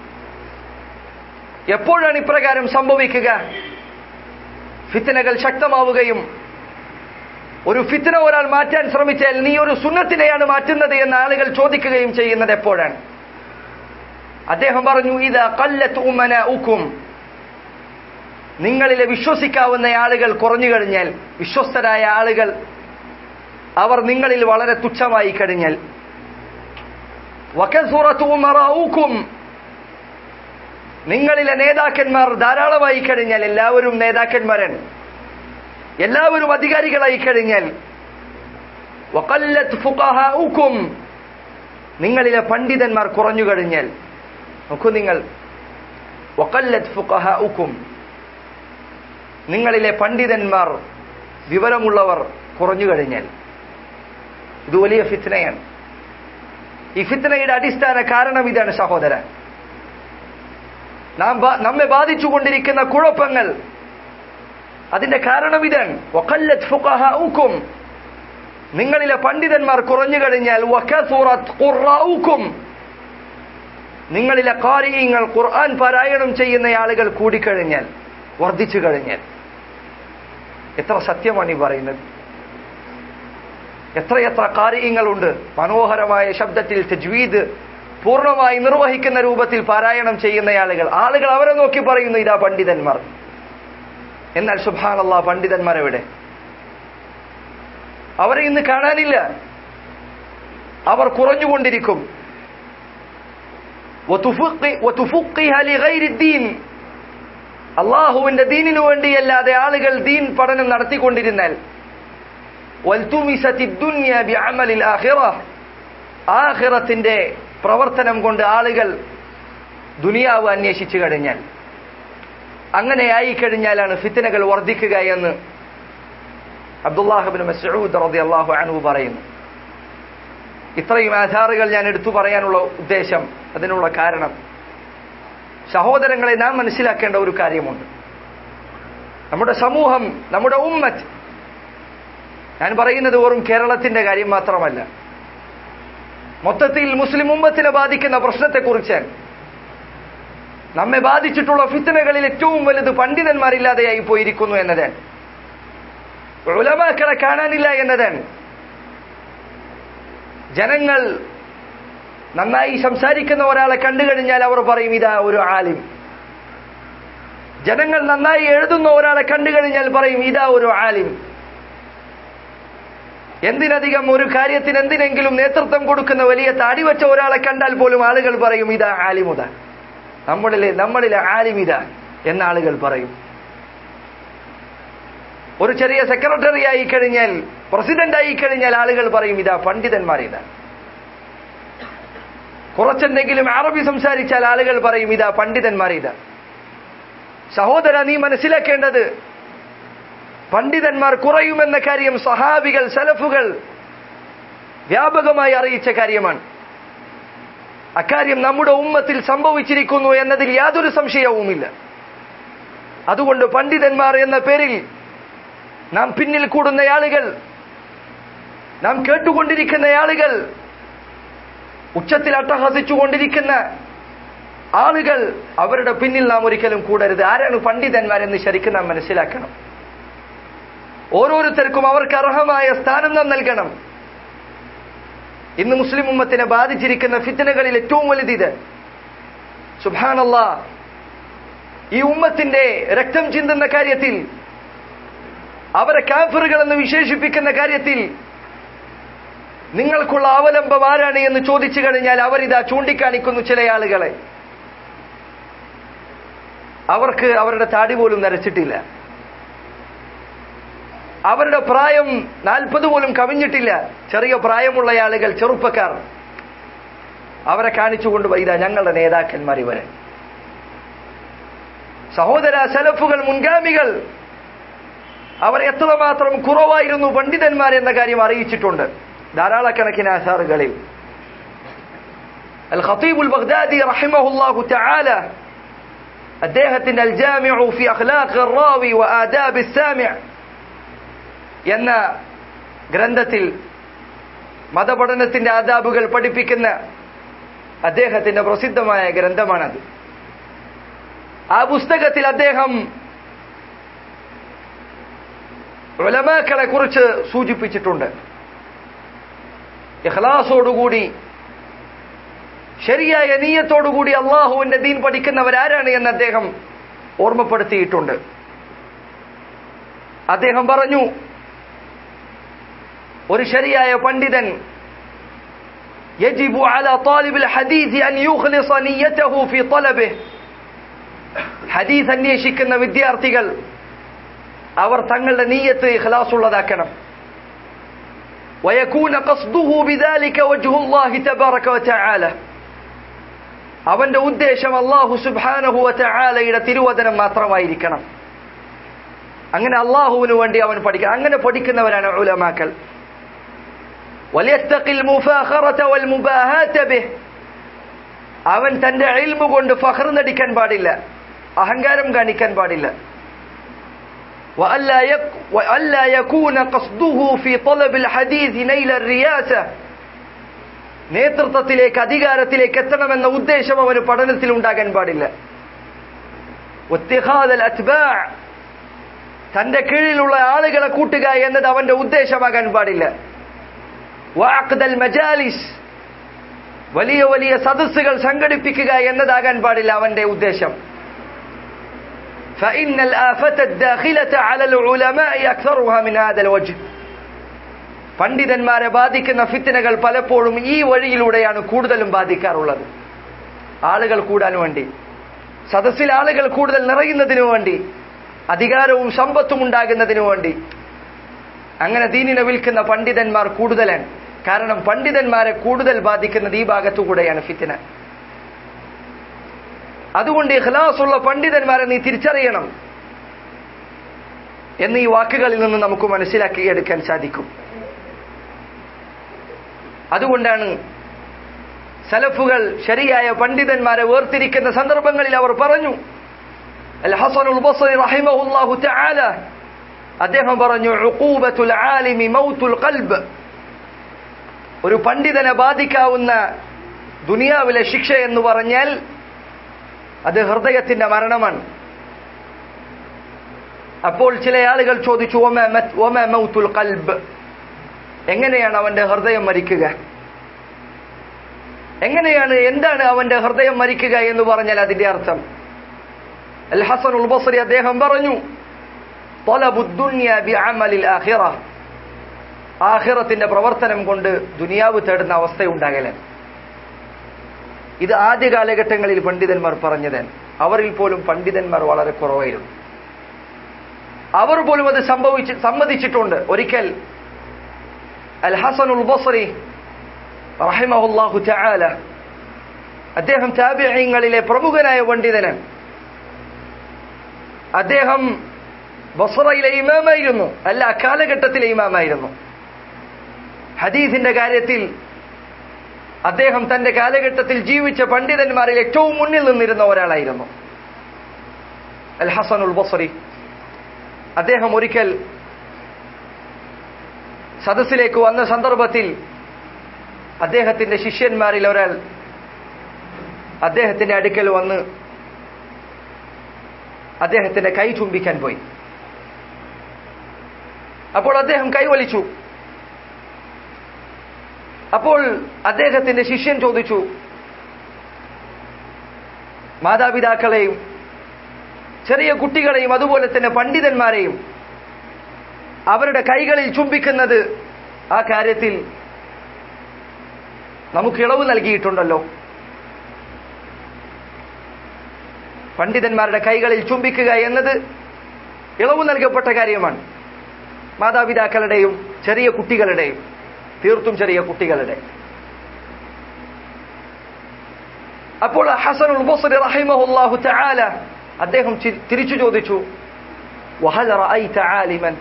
എപ്പോഴാണ് ഇപ്രകാരം സംഭവിക്കുക ഫിത്തനകൾ ശക്തമാവുകയും ഒരു ഫിത്തന ഒരാൾ മാറ്റാൻ ശ്രമിച്ചാൽ നീ ഒരു സുന്നത്തിനെയാണ് മാറ്റുന്നത് എന്ന് ആളുകൾ ചോദിക്കുകയും ചെയ്യുന്നത് എപ്പോഴാണ് അദ്ദേഹം പറഞ്ഞു ഇത് കല്ലത്ത് ഉമ്മന ഉക്കും നിങ്ങളിലെ വിശ്വസിക്കാവുന്ന ആളുകൾ കുറഞ്ഞു കഴിഞ്ഞാൽ വിശ്വസ്തരായ ആളുകൾ അവർ നിങ്ങളിൽ വളരെ തുച്ഛമായി കഴിഞ്ഞാൽ വകസുറത്ത് ഉമറാഊക്കും നിങ്ങളിലെ നേതാക്കന്മാർ ധാരാളമായി കഴിഞ്ഞാൽ എല്ലാവരും നേതാക്കന്മാരാണ് എല്ലാവരും അധികാരികളായി കഴിഞ്ഞാൽ വഖല്ലത്ത് ഫുഖഹാഉക്കും നിങ്ങളിലെ പണ്ഡിതന്മാർ കുറഞ്ഞു കഴിഞ്ഞാൽ നോക്കൂ നിങ്ങൾ വഖല്ലത്ത് ഫുഖഹാഉക്കും നിങ്ങളിലെ പണ്ഡിതന്മാർ വിവരമുള്ളവർ കുറഞ്ഞു കഴിഞ്ഞാൽ ഇത് വലിയ ഫിത്നയാണ് ഈ ഫിത്നയുടെ അടിസ്ഥാന കാരണം ഇതാണ് സഹോദര നാം ബാ- നമ്മെ ബാധിച്ചുകൊണ്ടിരിക്കുന്ന കുഴപ്പങ്ങൾ അതിന്റെ കാരണം ഇതാണ് വഖല്ലത്ത് ഫുഖഹാഉക്കും നിങ്ങളിലെ പണ്ഡിതന്മാർ കുറഞ്ഞു കഴിഞ്ഞാൽ വകസുറത്ത് ഖുറാഉക്കും നിങ്ങളിലെ കാരിയങ്ങൾ ഖുർആൻ പാരായണം ചെയ്യുന്ന ആളുകൾ കൂടിക്കഴിഞ്ഞാൽ വർദ്ധിച്ചു കഴിഞ്ഞാൽ എത്ര സത്യമാണ് ഈ പറയുന്നത് എത്രയെത്ര കാര്യങ്ങളുണ്ട് മനോഹരമായ ശബ്ദത്തിൽ തജ്വീദ് പൂർണ്ണമായി നിർവഹിക്കുന്ന രൂപത്തിൽ പാരായണം ചെയ്യുന്ന ആളുകൾ ആളുകൾ അവരെ നോക്കി പറയുന്നു ഇതാ പണ്ഡിതന്മാർ എന്നാൽ സുബാനല്ല പണ്ഡിതന്മാർ എവിടെ അവരെ ഇന്ന് കാണാനില്ല അവർ കുറഞ്ഞുകൊണ്ടിരിക്കും وتفقه- وتفقها لغير الدين അള്ളാഹുവിന്റെ ദീനിനു വേണ്ടിയല്ലാതെ ആളുകൾ ദീൻ പഠനം നടത്തിക്കൊണ്ടിരുന്നാൽ വൽതുമിസത്തി ദുന്യ ബിഅമലിൽ ആഖിറ ആഖിറത്തിന്റെ പ്രവർത്തനം കൊണ്ട് ആളുകൾ ദുനിയാവ് അന്വേഷിച്ചു കഴിഞ്ഞാൽ അങ്ങനെ ആയി കഴിഞ്ഞാലാണ് ഫിത്തനകൾ വർദ്ധിക്കുക എന്ന് അബ്ദുല്ലാഹിബിൻ മസ്ഊദ് റളിയല്ലാഹു അൻഹു പറയുന്നു ഇത്രയും ആധാറുകൾ ഞാൻ എടുത്തു പറയാനുള്ള ഉദ്ദേശം അതിനുള്ള കാരണം സഹോദരങ്ങളെ നാം മനസ്സിലാക്കേണ്ട ഒരു കാര്യമുണ്ട് നമ്മുടെ സമൂഹം നമ്മുടെ ഉമ്മത്ത് ഞാൻ പറയുന്നത് വെറും കേരളത്തിന്റെ കാര്യം മാത്രമല്ല മൊത്തത്തിൽ മുസ്ലിം ഉമ്മത്തിനെ ബാധിക്കുന്ന പ്രശ്നത്തെക്കുറിച്ച് നമ്മെ ബാധിച്ചിട്ടുള്ള ഫിത്തനകളിൽ ഏറ്റവും വലുത് പണ്ഡിതന്മാരില്ലാതെയായി പോയിരിക്കുന്നു എന്നതാണ് ഉലമാക്കളെ കാണാനില്ല എന്നതാണ് ജനങ്ങൾ നന്നായി സംസാരിക്കുന്ന ഒരാളെ കണ്ടു കഴിഞ്ഞാൽ അവർ പറയും ഇതാ ഒരു ആലിം ജനങ്ങൾ നന്നായി എഴുതുന്ന ഒരാളെ കണ്ടു കഴിഞ്ഞാൽ പറയും ഇതാ ഒരു ആലിം എന്തിനധികം ഒരു കാര്യത്തിന് എന്തിനെങ്കിലും നേതൃത്വം കൊടുക്കുന്ന വലിയ താടി വെച്ച ഒരാളെ കണ്ടാൽ പോലും ആളുകൾ പറയും ഇതാ ആലിമുത നമ്മളിലെ നമ്മളിലെ ആലിമിത എന്ന ആളുകൾ പറയും ഒരു ചെറിയ സെക്രട്ടറി ആയി കഴിഞ്ഞാൽ പ്രസിഡന്റ് ആയി കഴിഞ്ഞാൽ ആളുകൾ പറയും ഇതാ പണ്ഡിതന്മാർ ഇതാ കുറച്ചെന്തെങ്കിലും അറബി സംസാരിച്ചാൽ ആളുകൾ പറയും ഇതാ പണ്ഡിതന്മാർ ഇതാ സഹോദര നീ മനസ്സിലാക്കേണ്ടത് പണ്ഡിതന്മാർ കുറയുമെന്ന കാര്യം സഹാബികൾ സലഫുകൾ വ്യാപകമായി അറിയിച്ച കാര്യമാണ് അക്കാര്യം നമ്മുടെ ഉമ്മത്തിൽ സംഭവിച്ചിരിക്കുന്നു എന്നതിൽ യാതൊരു സംശയവുമില്ല അതുകൊണ്ട് പണ്ഡിതന്മാർ എന്ന പേരിൽ നാം പിന്നിൽ കൂടുന്ന ആളുകൾ നാം കേട്ടുകൊണ്ടിരിക്കുന്ന ആളുകൾ ഉച്ചത്തിൽ അട്ടഹസിച്ചുകൊണ്ടിരിക്കുന്ന ആളുകൾ അവരുടെ പിന്നിൽ നാം ഒരിക്കലും കൂടരുത് ആരാണ് പണ്ഡിതന്മാരെന്ന് ശരിക്കും നാം മനസ്സിലാക്കണം ഓരോരുത്തർക്കും അവർക്ക് അർഹമായ സ്ഥാനം നാം നൽകണം ഇന്ന് മുസ്ലിം ഉമ്മത്തിനെ ബാധിച്ചിരിക്കുന്ന ഫിത്തനകളിൽ ഏറ്റവും വലുത് സുബാനല്ല ഈ ഉമ്മത്തിന്റെ രക്തം ചിന്തുന്ന കാര്യത്തിൽ അവരെ കാഫറുകൾ എന്ന് വിശേഷിപ്പിക്കുന്ന കാര്യത്തിൽ നിങ്ങൾക്കുള്ള അവലംബം ആരാണ് എന്ന് ചോദിച്ചു കഴിഞ്ഞാൽ അവരിതാ ചൂണ്ടിക്കാണിക്കുന്നു ചില ആളുകളെ അവർക്ക് അവരുടെ താടി പോലും നരച്ചിട്ടില്ല അവരുടെ പ്രായം നാൽപ്പത് പോലും കവിഞ്ഞിട്ടില്ല ചെറിയ പ്രായമുള്ള ആളുകൾ ചെറുപ്പക്കാർ അവരെ കാണിച്ചുകൊണ്ട് ഇതാ ഞങ്ങളുടെ നേതാക്കന്മാർ ഇവരെ സഹോദര സലഫുകൾ മുൻഗാമികൾ അവർ എത്രമാത്രം കുറവായിരുന്നു പണ്ഡിതന്മാർ എന്ന കാര്യം അറിയിച്ചിട്ടുണ്ട് ധാരാളക്കണക്കിന് ആസാറുകളിൽ അൽ ഖത്തീബുൽ ബഗ്ദാദി റഹിമഹുല്ലാഹു തആല അദ്ദേഹത്തിന്റെ അൽ ജാമിഉ ഫി അഖ്ലാഖ് الറാവി വആദാബ് السامع എന്ന ഗ്രന്ഥത്തിൽ മതപഠനത്തിന്റെ ആദാബുകൾ പഠിപ്പിക്കുന്ന അദ്ദേഹത്തിന്റെ പ്രസിദ്ധമായ ഗ്രന്ഥമാണത് ആ പുസ്തകത്തിൽ അദ്ദേഹം ഉലമാക്കളെ കുറിച്ച് സൂചിപ്പിച്ചിട്ടുണ്ട് ഇഖ്ലാസോടുകൂടി ശരിയായ നീയത്തോടുകൂടി അള്ളാഹുവിന്റെ ദീൻ പഠിക്കുന്നവരാരാണ് എന്ന് അദ്ദേഹം ഓർമ്മപ്പെടുത്തിയിട്ടുണ്ട് അദ്ദേഹം പറഞ്ഞു ഒരു ശരിയായ പണ്ഡിതൻ يجب على طالب الحديث أن يخلص نيته في طلبه ഹദീസ് അന്വേഷിക്കുന്ന വിദ്യാർത്ഥികൾ അവർ തങ്ങളുടെ നീയത്ത് ഇഖ്ലാസുള്ളതാക്കണം ويكون قصده بذلك وجه الله تبارك وتعالى അവന്റെ ഉദ്ദേശം അള്ളാഹു സുബാനഹു വതആലയുടെ തിരുവചനം മാത്രമായിരിക്കണം അങ്ങനെ അള്ളാഹുവിന് വേണ്ടി അവൻ പഠിക്കണം അങ്ങനെ പഠിക്കുന്നവരാണ് ഉലമാക്കൾ وليتقي المفاخرة والمباهاة به അവൻ തന്റെ ഇൽമ കൊണ്ട് ഫഖർ നടിക്കാൻ പാടില്ല അഹങ്കാരം കാണിക്കാൻ പാടില്ല وألا, يك وألا يكون قصده في طلب الحديث نيل الرياسة നേതൃത്വത്തിലേക്ക് അധികാരത്തിലേക്ക് എത്തണമെന്ന ഉദ്ദേശം അവന് പഠനത്തിൽ ഉണ്ടാകാൻ പാടില്ല തന്റെ കീഴിലുള്ള ആളുകളെ കൂട്ടുക എന്നത് അവന്റെ ഉദ്ദേശമാകാൻ പാടില്ല മജാലിസ് വലിയ വലിയ സദസ്സുകൾ സംഘടിപ്പിക്കുക എന്നതാകാൻ പാടില്ല അവന്റെ ഉദ്ദേശം فإن الآفة الداخلة على العلماء أكثرها من هذا الوجه പണ്ഡിതന്മാരെ ബാധിക്കുന്ന ഫിത്തനകൾ പലപ്പോഴും ഈ വഴിയിലൂടെയാണ് കൂടുതലും ബാധിക്കാറുള്ളത് ആളുകൾ കൂടാൻ വേണ്ടി സദസ്സിൽ ആളുകൾ കൂടുതൽ നിറയുന്നതിനു വേണ്ടി അധികാരവും സമ്പത്തും ഉണ്ടാകുന്നതിനു വേണ്ടി അങ്ങനെ ദീനിനെ വിൽക്കുന്ന പണ്ഡിതന്മാർ കൂടുതലാണ് കാരണം പണ്ഡിതന്മാരെ കൂടുതൽ ബാധിക്കുന്നത് ഈ ഭാഗത്തുകൂടെയാണ് ഫിത്തന അതുകൊണ്ട് ഇഖ്ലാസുള്ള പണ്ഡിതന്മാരെ നീ തിരിച്ചറിയണം എന്ന് ഈ വാക്കുകളിൽ നിന്ന് നമുക്ക് മനസ്സിലാക്കിയെടുക്കാൻ സാധിക്കും അതുകൊണ്ടാണ് സലഫുകൾ ശരിയായ പണ്ഡിതന്മാരെ വേർതിരിക്കുന്ന സന്ദർഭങ്ങളിൽ അവർ പറഞ്ഞു അൽ ഹസനുൽ ബസ്രി റഹിമഹുല്ലാഹു തആല അദ്ദേഹം പറഞ്ഞു ഉഖൂബത്തുൽ ആലിമി മൗത്തുൽ ഖൽബ് ഒരു പണ്ഡിതനെ ബാധിക്കാവുന്ന ദുനിയാവിലെ ശിക്ഷ എന്ന് പറഞ്ഞാൽ അത് ഹൃദയത്തിന്റെ മരണമാണ് അപ്പോൾ ചില ആളുകൾ ചോദിച്ചു ഒമ മൗത്തുൽ ഖൽബ് എങ്ങനെയാണ് അവന്റെ ഹൃദയം മരിക്കുക എങ്ങനെയാണ് എന്താണ് അവന്റെ ഹൃദയം മരിക്കുക എന്ന് പറഞ്ഞാൽ അതിന്റെ അർത്ഥം അൽ ഹസൻ ഉൽ ബസ്രി അദ്ദേഹം പറഞ്ഞു ആഹിറത്തിന്റെ പ്രവർത്തനം കൊണ്ട് ദുനിയാവ് തേടുന്ന അവസ്ഥയുണ്ടാകലാണ് ഇത് ആദ്യ കാലഘട്ടങ്ങളിൽ പണ്ഡിതന്മാർ പറഞ്ഞതാണ് അവരിൽ പോലും പണ്ഡിതന്മാർ വളരെ കുറവായിരുന്നു അവർ പോലും അത് സംഭവിച്ച് സമ്മതിച്ചിട്ടുണ്ട് ഒരിക്കൽ അൽ ഹസൻ ഉൽ ബസ്രി റഹിമഹുല്ലാഹു തആല അദ്ദേഹം താബിഈങ്ങളിലെ പ്രമുഖനായ പണ്ഡിതനാണ് അദ്ദേഹം ബസ്രയിലെ ഇമാമായിരുന്നു അല്ല അക്കാലഘട്ടത്തിലെ ഇമാമായിരുന്നു ഹദീസിന്റെ കാര്യത്തിൽ അദ്ദേഹം തന്റെ കാലഘട്ടത്തിൽ ജീവിച്ച പണ്ഡിതന്മാരിൽ ഏറ്റവും മുന്നിൽ നിന്നിരുന്ന ഒരാളായിരുന്നു അൽ ഹസൻ ഉൽ ബസ്രി അദ്ദേഹം ഒരിക്കൽ സദസ്സിലേക്ക് വന്ന സന്ദർഭത്തിൽ അദ്ദേഹത്തിന്റെ ശിഷ്യന്മാരിൽ ഒരാൾ അദ്ദേഹത്തിന്റെ അടുക്കൽ വന്ന് അദ്ദേഹത്തിന്റെ കൈ ചുംബിക്കാൻ പോയി അപ്പോൾ അദ്ദേഹം കൈവലിച്ചു അപ്പോൾ അദ്ദേഹത്തിന്റെ ശിഷ്യൻ ചോദിച്ചു മാതാപിതാക്കളെയും ചെറിയ കുട്ടികളെയും അതുപോലെ തന്നെ പണ്ഡിതന്മാരെയും അവരുടെ കൈകളിൽ ചുംബിക്കുന്നത് ആ കാര്യത്തിൽ നമുക്ക് ഇളവ് നൽകിയിട്ടുണ്ടല്ലോ പണ്ഡിതന്മാരുടെ കൈകളിൽ ചുംബിക്കുക എന്നത് ഇളവ് നൽകപ്പെട്ട കാര്യമാണ് മാതാപിതാക്കളുടെയും ചെറിയ കുട്ടികളുടെയും തീർത്തും ചെറിയ കുട്ടികളുടെ അപ്പോൾ ഹസനുൽ ബസ്രി റഹിമഹുല്ലാഹു തആല അദ്ദേഹം ചി- തിരിച്ചു ചോദിച്ചു വഹൽ റഅയ്ത ആലിമൻ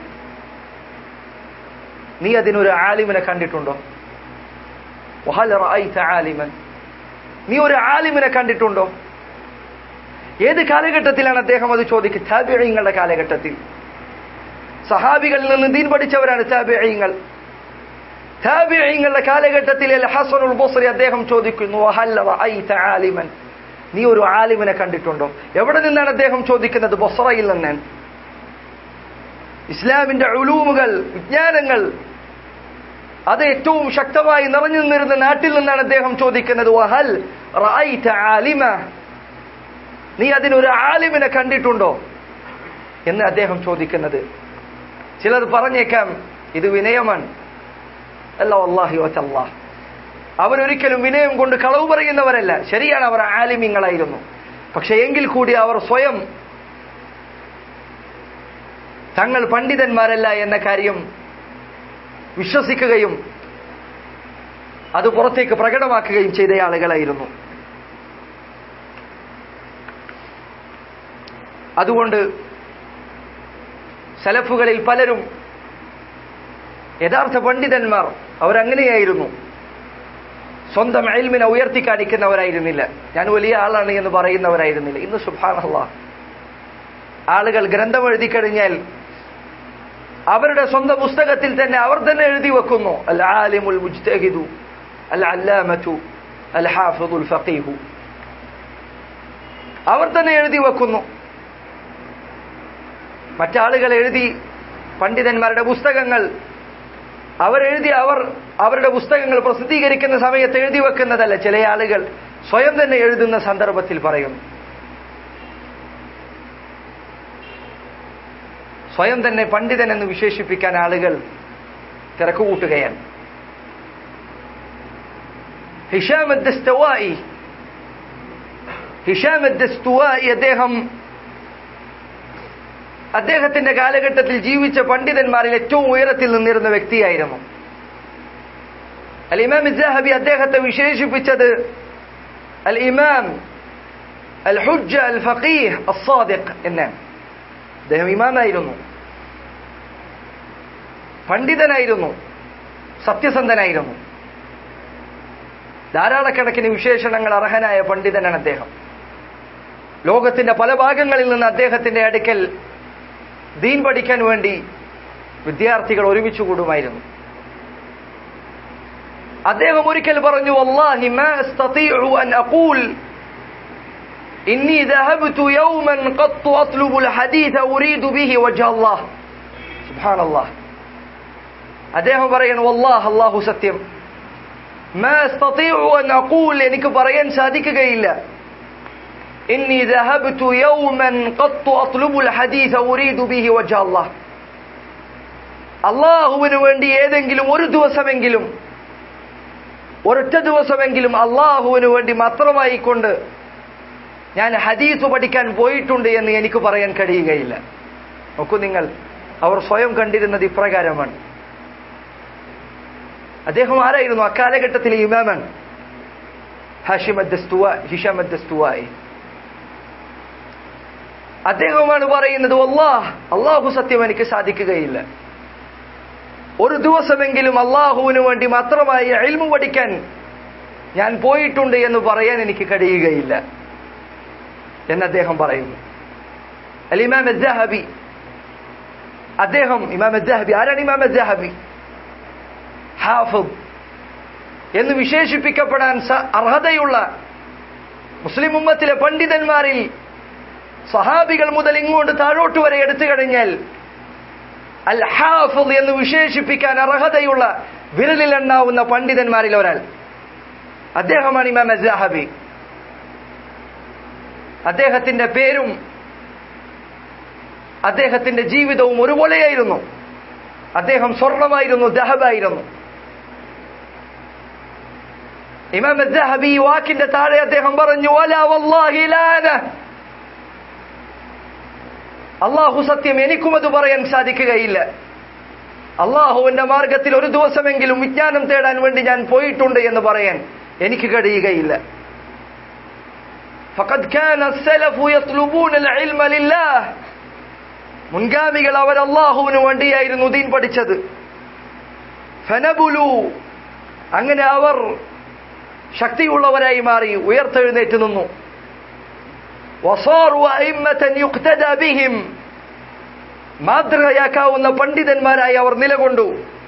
നീ അതിനൊരു ആലിമിനെ കണ്ടിട്ടുണ്ടോ വഹൽ റഅയ്ത ആലിമൻ നീ ഒരു ആലിമിനെ കണ്ടിട്ടുണ്ടോ ഏത് കാലഘട്ടത്തിലാണ് അദ്ദേഹം അത് ചോദിക്കുക താബിഈങ്ങളുടെ കാലഘട്ടത്തിൽ സഹാബികളിൽ നിന്ന് ദീൻ പഠിച്ചവരാണ് താബിഈങ്ങൾ താബിഈങ്ങളുടെ കാലഘട്ടത്തിൽ അൽ ഹസനുൽ ബസ്രി അദ്ദേഹം ചോദിക്കുന്നു വഹൽ റഅയ്ത ആലിമൻ നീ ഒരു ആലിമിനെ കണ്ടിട്ടുണ്ടോ എവിടെ നിന്നാണ് അദ്ദേഹം ചോദിക്കുന്നത് ബൊസറയിൽ നിന്നാണ് ഇസ്ലാമിന്റെ ഉലൂമുകൾ വിജ്ഞാനങ്ങൾ അത് ഏറ്റവും ശക്തമായി നിറഞ്ഞു നിന്നിരുന്ന നാട്ടിൽ നിന്നാണ് അദ്ദേഹം ചോദിക്കുന്നത് വഹൽ റഅയ്ത ആലിമ നീ അതിനൊരു ആലിമിനെ കണ്ടിട്ടുണ്ടോ എന്ന് അദ്ദേഹം ചോദിക്കുന്നത് ചിലർ പറഞ്ഞേക്കാം ഇത് വിനയമാണ് അല്ല വല്ലാഹി വച്ചല്ലാ അവരൊരിക്കലും വിനയം കൊണ്ട് കളവ് പറയുന്നവരല്ല ശരിയാണ് അവർ ആലിമ്യങ്ങളായിരുന്നു പക്ഷെ എങ്കിൽ കൂടി അവർ സ്വയം തങ്ങൾ പണ്ഡിതന്മാരല്ല എന്ന കാര്യം വിശ്വസിക്കുകയും അത് പുറത്തേക്ക് പ്രകടമാക്കുകയും ചെയ്ത ആളുകളായിരുന്നു അതുകൊണ്ട് സലഫുകളിൽ പലരും യഥാർത്ഥ പണ്ഡിതന്മാർ അവരങ്ങനെയായിരുന്നു സ്വന്തം അയൽമിനെ ഉയർത്തി കാണിക്കുന്നവരായിരുന്നില്ല ഞാൻ വലിയ ആളാണ് എന്ന് പറയുന്നവരായിരുന്നില്ല ഇന്ന് സുഭാനല്ല ആളുകൾ ഗ്രന്ഥം എഴുതി കഴിഞ്ഞാൽ അവരുടെ സ്വന്തം പുസ്തകത്തിൽ തന്നെ അവർ തന്നെ എഴുതി വെക്കുന്നു അൽ ആലിമുൽ മുജ്തഹിദു അൽ അല്ലാമതു അൽ ഹാഫിദുൽ ഫഖീഹു അവർ തന്നെ എഴുതി വെക്കുന്നു മറ്റാളുകൾ എഴുതി പണ്ഡിതന്മാരുടെ പുസ്തകങ്ങൾ അവരെഴുതി അവർ അവരുടെ പുസ്തകങ്ങൾ പ്രസിദ്ധീകരിക്കുന്ന സമയത്ത് എഴുതി വെക്കുന്നതല്ല ചില ആളുകൾ സ്വയം തന്നെ എഴുതുന്ന സന്ദർഭത്തിൽ പറയുന്നു സ്വയം തന്നെ പണ്ഡിതൻ എന്ന് വിശേഷിപ്പിക്കാൻ ആളുകൾ തിരക്കുകൂട്ടുകയാണ് ഹിഷാം ദസ്തവായി ഹിഷാം ദസ്തുവായി അദ്ദേഹം അദ്ദേഹത്തിന്റെ കാലഘട്ടത്തിൽ ജീവിച്ച പണ്ഡിതന്മാരിൽ ഏറ്റവും ഉയരത്തിൽ നിന്നിരുന്ന വ്യക്തിയായിരുന്നു അൽ ഇമാം ഇസ്ഹബി അദ്ദേഹത്തെ വിശേഷിപ്പിച്ചത് അൽ ഇമാം അൽ ഹുജ്ജ അൽ ഫഖീഹ് അസാദിഖ് എന്നാണ് അദ്ദേഹം ഇമാമായിരുന്നു പണ്ഡിതനായിരുന്നു സത്യസന്ധനായിരുന്നു ധാരാളക്കണക്കിന് വിശേഷണങ്ങൾ അർഹനായ പണ്ഡിതനാണ് അദ്ദേഹം ലോകത്തിന്റെ പല ഭാഗങ്ങളിൽ നിന്ന് അദ്ദേഹത്തിന്റെ അടുക്കൽ ദീൻ പഠിക്കാൻ വേണ്ടി വിദ്യാർത്ഥികൾ ഒരുമിച്ച് കൂടുമായിരുന്നു അദ്ദേഹം ഒരിക്കൽ പറഞ്ഞു വല്ലാഹി മാ അസ്തതീഉ അൻ അഖൂൽ ഇന്നി ذهبت يوما قط اطلب الحديث اريد به وجه الله سبحان الله അദ്ദേഹം പറയുന്നു വല്ലാഹ് അല്ലാഹു സത്യം മാ അസ്തതീഉ അൻ അഖൂൽ എനിക്ക് പറയാൻ സാധിക്കുകയില്ല إني ذهبت يوما قط أطلب الحديث أريد به وجه الله അള്ളാഹുവിന് വേണ്ടി ഏതെങ്കിലും ഒരു ദിവസമെങ്കിലും ഒരൊറ്റ ദിവസമെങ്കിലും അള്ളാഹുവിന് വേണ്ടി മാത്രമായി കൊണ്ട് ഞാൻ ഹദീസ് പഠിക്കാൻ പോയിട്ടുണ്ട് എന്ന് എനിക്ക് പറയാൻ കഴിയുകയില്ല നോക്കൂ നിങ്ങൾ അവർ സ്വയം കണ്ടിരുന്നത് ഇപ്രകാരമാണ് അദ്ദേഹം ആരായിരുന്നു അക്കാലഘട്ടത്തിലെ ഇമാമാണ് ഹാഷിമദ് ഹിഷാമദ് ദസ്തുവായി അദ്ദേഹമാണ് പറയുന്നത് അള്ളാഹ് അള്ളാഹു സത്യം എനിക്ക് സാധിക്കുകയില്ല ഒരു ദിവസമെങ്കിലും അള്ളാഹുവിന് വേണ്ടി മാത്രമായി എൽമു പഠിക്കാൻ ഞാൻ പോയിട്ടുണ്ട് എന്ന് പറയാൻ എനിക്ക് കഴിയുകയില്ല എന്ന് അദ്ദേഹം പറയുന്നു അൽ ഇമാം ജഹബി അദ്ദേഹം ഇമാം ജഹബി ആരാണ് ഇമാം ജഹബി ഹാഫിദ് എന്ന് വിശേഷിപ്പിക്കപ്പെടാൻ അർഹതയുള്ള മുസ്ലിം ഉമ്മത്തിലെ പണ്ഡിതന്മാരിൽ സഹാബികൾ മുതൽ ഇങ്ങോട്ട് താഴോട്ട് വരെ എടുത്തു കഴിഞ്ഞാൽ അൽ ഹാഫിദ് എന്ന് വിശേഷിപ്പിക്കാൻ അർഹതയുള്ള വിരലിലെണ്ണാവുന്ന പണ്ഡിതന്മാരിൽ ഒരാൾ അദ്ദേഹമാണ് ഇമാം അസാഹബി അദ്ദേഹത്തിന്റെ പേരും അദ്ദേഹത്തിന്റെ ജീവിതവും ഒരുപോലെയായിരുന്നു അദ്ദേഹം സ്വർണമായിരുന്നു ദഹബായിരുന്നു ഇമാം അസാഹബി ഈ വാക്കിന്റെ താഴെ അദ്ദേഹം പറഞ്ഞു വല വല്ലാഹി ലാന അള്ളാഹു സത്യം എനിക്കും അത് പറയാൻ സാധിക്കുകയില്ല അള്ളാഹുവിന്റെ മാർഗത്തിൽ ഒരു ദിവസമെങ്കിലും വിജ്ഞാനം തേടാൻ വേണ്ടി ഞാൻ പോയിട്ടുണ്ട് എന്ന് പറയാൻ എനിക്ക് കഴിയുകയില്ല فقد كان السلف يطلبون العلم لله മുൻഗാമികൾ അവർ അള്ളാഹുവിന് വേണ്ടിയായിരുന്നു ദീൻ പഠിച്ചത് ഫനബുലു അങ്ങനെ അവർ ശക്തിയുള്ളവരായി മാറി ഉയർത്തെഴുന്നേറ്റ് നിന്നു വസാറു അഇമ്മതൻ യുഖ്തദ ബിഹിം മാതൃകയാക്കാവുന്ന പണ്ഡിതന്മാരായി അവർ നിലകൊണ്ടു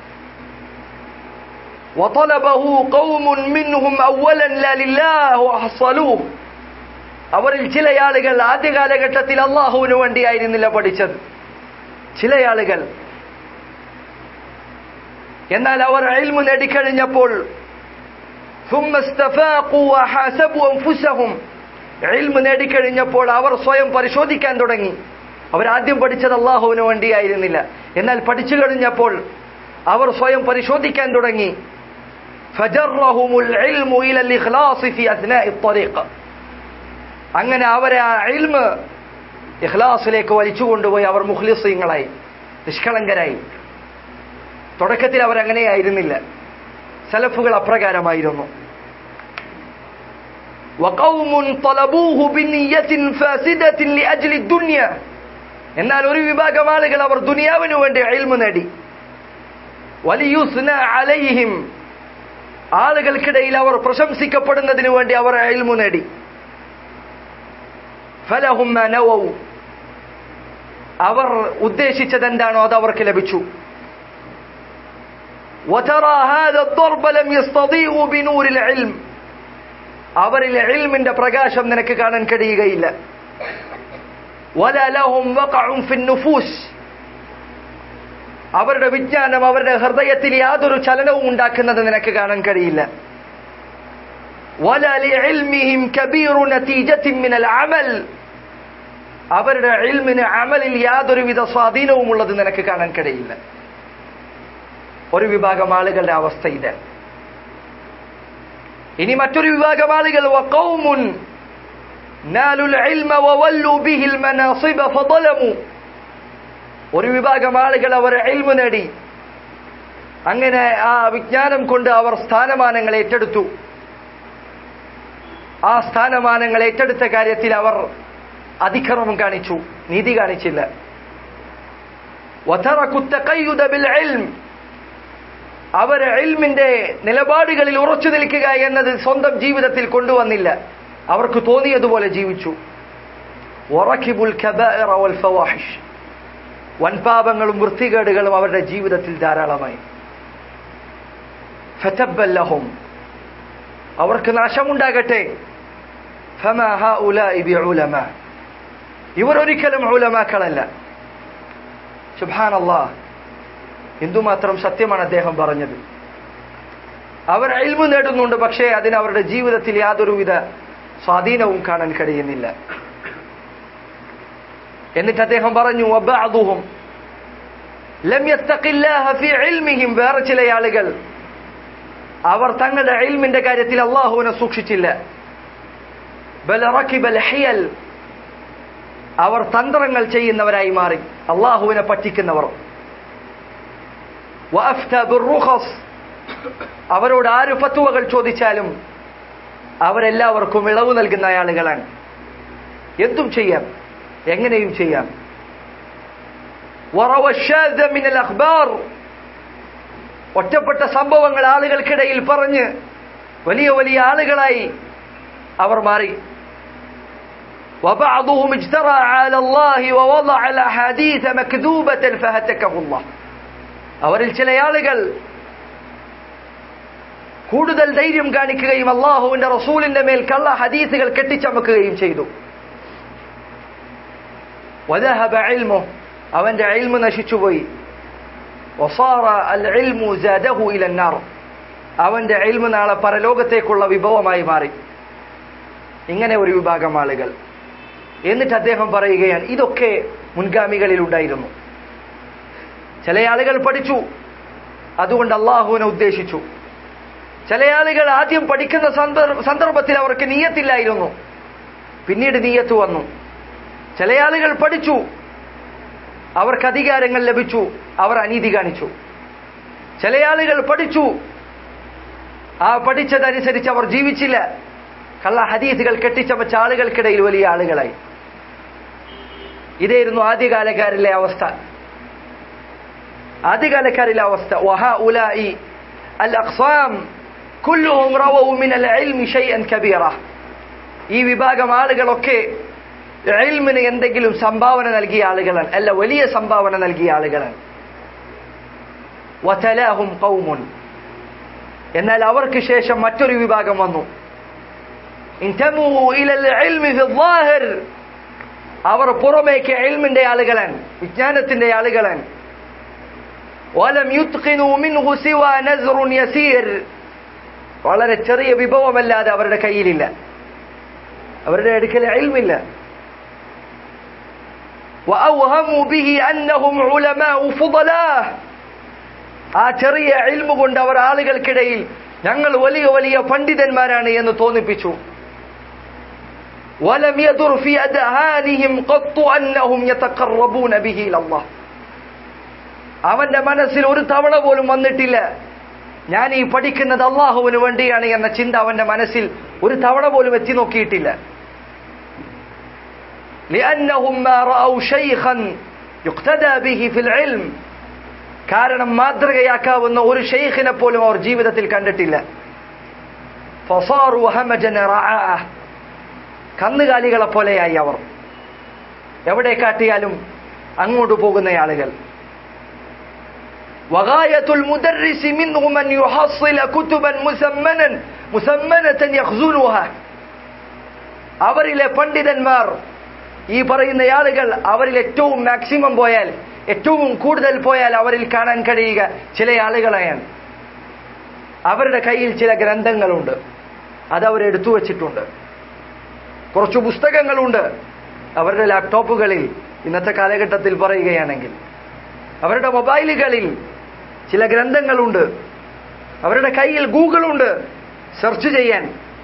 وطلبه قوم منهم اولا لا لله وحصلوه അവരിൽ ചില ആളുകൾ ആദ്യ കാലഘട്ടത്തിൽ അള്ളാഹുവിന് വേണ്ടിയായിരുന്നില്ല പഠിച്ചത് ചില ആളുകൾ എന്നാൽ അവർ അൽമു നേടിക്കഴിഞ്ഞപ്പോൾ ثم استفاقوا وحاسبوا انفسهم ഇൽമു നേടിക്കഴിഞ്ഞപ്പോൾ അവർ സ്വയം പരിശോധിക്കാൻ തുടങ്ങി അവരാദ്യം പഠിച്ചത് അള്ളാഹുവിന് വേണ്ടിയായിരുന്നില്ല എന്നാൽ പഠിച്ചു കഴിഞ്ഞപ്പോൾ അവർ സ്വയം പരിശോധിക്കാൻ തുടങ്ങി فجرهم العلم الى الاخلاص في اثناء الطريق അങ്ങനെ അവരെ ആ ഇൽമ് ഇഖ്ലാസിലേക്ക് വലിച്ചുകൊണ്ടുപോയി അവർ മുഖ്ലിസീങ്ങളായി നിഷ്കളങ്കരായി തുടക്കത്തിൽ അവരങ്ങനെയായിരുന്നില്ല സലഫുകൾ അപ്രകാരമായിരുന്നു وقوم طلبوه بنية فاسدة لأجل الدنيا എന്നാൽ ഒരു വിഭാഗം ആളുകൾ അവർ ദുനിയാവിനു വേണ്ടി ഇൽമു നേടി വലിയുസ്ന അലൈഹിം ആളുകൾക്കിടയിൽ അവർ പ്രശംസിക്കപ്പെടുന്നതിനു വേണ്ടി അവർ ഇൽമു നേടി ഫലഹും മാ നവൗ അവർ ഉദ്ദേശിച്ചത് എന്താണോ അത് അവർക്ക് ലഭിച്ചു وترى هذا الضرب لم يستضيئوا بنور العلم അവരിൽ ഇൽമിന്റെ പ്രകാശം നിനക്ക് കാണാൻ കഴിയുകയില്ല ولا لهم وقع في النفوس അവരുടെ വിജ്ഞാനം അവരുടെ ഹൃദയത്തിൽ യാതൊരു ചലനവും ഉണ്ടാക്കുന്നത് നിനക്ക് കാണാൻ കഴിയില്ല ولا لعلمهم كبير نتيجة من العمل അവരുടെ ഇൽമിന് അമലിൽ യാതൊരുവിധ സ്വാധീനവും ഉള്ളത് നിനക്ക് കാണാൻ കഴിയില്ല ഒരു വിഭാഗം ആളുകളുടെ അവസ്ഥ ഇത് ഇനി മറ്റൊരു വിഭാഗം ആളുകൾ വഖൗമുൻ നാലുൽ ഇൽമ വവല്ലു ബിഹിൽ മനാസിബ ഫളമു ഒരു വിഭാഗം ആളുകൾ അവർ ഇൽമു നേടി അങ്ങനെ ആ വിജ്ഞാനം കൊണ്ട് അവർ സ്ഥാനമാനങ്ങൾ ഏറ്റെടുത്തു ആ സ്ഥാനമാനങ്ങൾ ഏറ്റെടുത്ത കാര്യത്തിൽ അവർ അതിക്രമം കാണിച്ചു നീതി കാണിച്ചില്ല وتركوا التقيد بالعلم അവർ ഇൽമിന്റെ നിലപാടുകളിൽ ഉറച്ചു നിൽക്കുക എന്നത് സ്വന്തം ജീവിതത്തിൽ കൊണ്ടുവന്നില്ല അവർക്ക് തോന്നിയതുപോലെ ജീവിച്ചു വറക്കിബുൽ കബാഇറ വൽ ഫവാഹിഷ് വൻപാപങ്ങളും വൃത്തികേടുകളും അവരുടെ ജീവിതത്തിൽ ധാരാളമായി ഫതബ്ബൽ ലഹും അവർക്ക് നാശമുണ്ടാകട്ടെ ഫമാ ഹഉലാഇ ബിഉലമ ഇവർ ഒരിക്കലും ഉലമാക്കളല്ല സുബ്ഹാനല്ലാഹ് എന്തുമാത്രം സത്യമാണ് അദ്ദേഹം പറഞ്ഞത് അവർ അയൽമു നേടുന്നുണ്ട് പക്ഷേ അതിന് അവരുടെ ജീവിതത്തിൽ യാതൊരുവിധ സ്വാധീനവും കാണാൻ കഴിയുന്നില്ല എന്നിട്ട് അദ്ദേഹം പറഞ്ഞു വബഅദുഹും ലം യത്തഖില്ലാഹ ഫീ ഇൽമിഹിം വേറെ ചില ആളുകൾ അവർ തങ്ങളുടെ ഇൽമിന്റെ കാര്യത്തിൽ അള്ളാഹുവിനെ സൂക്ഷിച്ചില്ല ബൽ റക്കിബൽ ഹിയൽ അവർ തന്ത്രങ്ങൾ ചെയ്യുന്നവരായി മാറി അള്ളാഹുവിനെ പറ്റിക്കുന്നവർ വഅഫ്ത ബിർറുഖസ് അവരോട് ആര് ഫത്വകൾ ചോദിച്ചാലും അവരെല്ലാവർക്കും ഇളവ് നൽകുന്ന ആളുകളാണ് എന്തും ചെയ്യാം എങ്ങനെയും ചെയ്യാം വറവ الشاذ من الأخبار ഒറ്റപ്പെട്ട സംഭവങ്ങൾ ആളുകൾക്കിടയിൽ പറഞ്ഞ് വലിയ വലിയ ആളുകളായി അവർ മാറി وبعضهم اجترى على الله ووضع الأحاديث مكذوبة فهتكه الله അവരിൽ ചില ആളുകൾ കൂടുതൽ ധൈര്യം കാണിക്കുകയും അള്ളാഹുവിന്റെ റസൂലിന്റെ മേൽ കള്ള ഹദീസുകൾ കെട്ടിച്ചമക്കുകയും ചെയ്തു വദഹബ ഇൽമു അവന്റെ ഇൽമു നശിച്ചുപോയി വസാറ അൽ ഇൽമു ജാദഹു ഇല നാർ അവന്റെ ഇൽമു നാളെ പരലോകത്തേക്കുള്ള വിഭവമായി മാറി ഇങ്ങനെ ഒരു വിഭാഗം ആളുകൾ എന്നിട്ട് അദ്ദേഹം പറയുകയാണ് ഇതൊക്കെ മുൻഗാമികളിൽ ഉണ്ടായിരുന്നു ചില ആളുകൾ പഠിച്ചു അതുകൊണ്ട് അള്ളാഹുവിനെ ഉദ്ദേശിച്ചു ചില ആളുകൾ ആദ്യം പഠിക്കുന്ന സന്ദർഭത്തിൽ അവർക്ക് നീയത്തില്ലായിരുന്നു പിന്നീട് നീയത്ത് വന്നു ചില ആളുകൾ പഠിച്ചു അവർക്ക് അധികാരങ്ങൾ ലഭിച്ചു അവർ അനീതി കാണിച്ചു ചില ആളുകൾ പഠിച്ചു ആ പഠിച്ചതനുസരിച്ച് അവർ ജീവിച്ചില്ല കള്ള ഹദീസുകൾ കെട്ടിച്ചമച്ച ആളുകൾക്കിടയിൽ വലിയ ആളുകളായി ഇതായിരുന്നു ആദ്യകാലക്കാരിലെ അവസ്ഥ ആദ്യകാലക്കാരിലെ അവസ്ഥ വഹാ ഉലായി അൽ അഖ്സാം കുല്ലുഹും റവൂ മിനൽ ഇൽമി ഷൈഅൻ കബീറ ഈ വിഭാഗം ആളുകളൊക്കെ ഇൽമിന് എന്തെങ്കിലും സംഭാവന നൽകിയ ആളുകളാണ് അല്ല വലിയ സംഭാവന നൽകിയ ആളുകളാണ് വതലാഹും ഖൗമുൻ എന്നാൽ അവർക്ക് ശേഷം മറ്റൊരു വിഭാഗം വന്നു ഇൻതമൂ ഇലൽ ഇൽമി ഫി ളാഹിർ അവർ പുറമേക്ക് ഇൽമിന്റെ ആളുകളാണ് വിജ്ഞാനത്തിന്റെ ആളുകളാണ് വലം യുത്ഖിനു മിൻഹു സിവ നസ്റുൻ യസീർ വളരെ ചെറിയ വിഭവമല്ലാതെ അവരുടെ കയ്യിലില്ല അവരുടെ അടുക്കൽ ഇൽമില്ല وأوهموا به أنهم علماء فضلاء ആ ചെറിയ ഇൽമു കൊണ്ട് അവർ ആളുകൾക്കിടയിൽ ഞങ്ങൾ വലിയ വലിയ പണ്ഡിതന്മാരാണ് എന്ന് തോന്നിപ്പിച്ചു ولم يدر في أذهانهم قط أنهم يتقربون به إلى الله അവന്റെ മനസ്സിൽ ഒരു തവണ പോലും വന്നിട്ടില്ല ഞാൻ ഈ പഠിക്കുന്നത് അള്ളാഹുവിന് വേണ്ടിയാണ് എന്ന ചിന്ത അവന്റെ മനസ്സിൽ ഒരു തവണ പോലും എത്തി നോക്കിയിട്ടില്ല لأنهم ما رأوا شيخا يقتدى به في العلم കാരണം മാതൃകയാക്കാവുന്ന ഒരു ഷെയ്ഖിനെ പോലും അവർ ജീവിതത്തിൽ കണ്ടിട്ടില്ല فصاروا همجا رعاء കന്നുകാലികളെ പോലെയായി അവർ എവിടെ കാട്ടിയാലും അങ്ങോട്ട് പോകുന്ന ആളുകൾ وغاية المدرس منهم أن يحصل كتبا مسمنا مسمنة يخزنها അവരിലെ പണ്ഡിതന്മാർ ഈ പറയുന്ന ആളുകൾ അവരിൽ ഏറ്റവും മാക്സിമം പോയാൽ ഏറ്റവും കൂടുതൽ പോയാൽ അവരിൽ കാണാൻ കഴിയുക ചില ആളുകളെയാണ് അവരുടെ കയ്യിൽ ചില ഗ്രന്ഥങ്ങളുണ്ട് അത് അവർ എടുത്തു വച്ചിട്ടുണ്ട് കുറച്ച് പുസ്തകങ്ങളുണ്ട് അവരുടെ ലാപ്ടോപ്പുകളിൽ ഇന്നത്തെ കാലഘട്ടത്തിൽ പറയുകയാണെങ്കിൽ അവരുടെ മൊബൈലുകളിൽ ചില ഗ്രന്ഥങ്ങളുണ്ട് അവരുടെ കയ്യിൽ ഗൂഗിളുണ്ട് സെർച്ച് ചെയ്യാൻ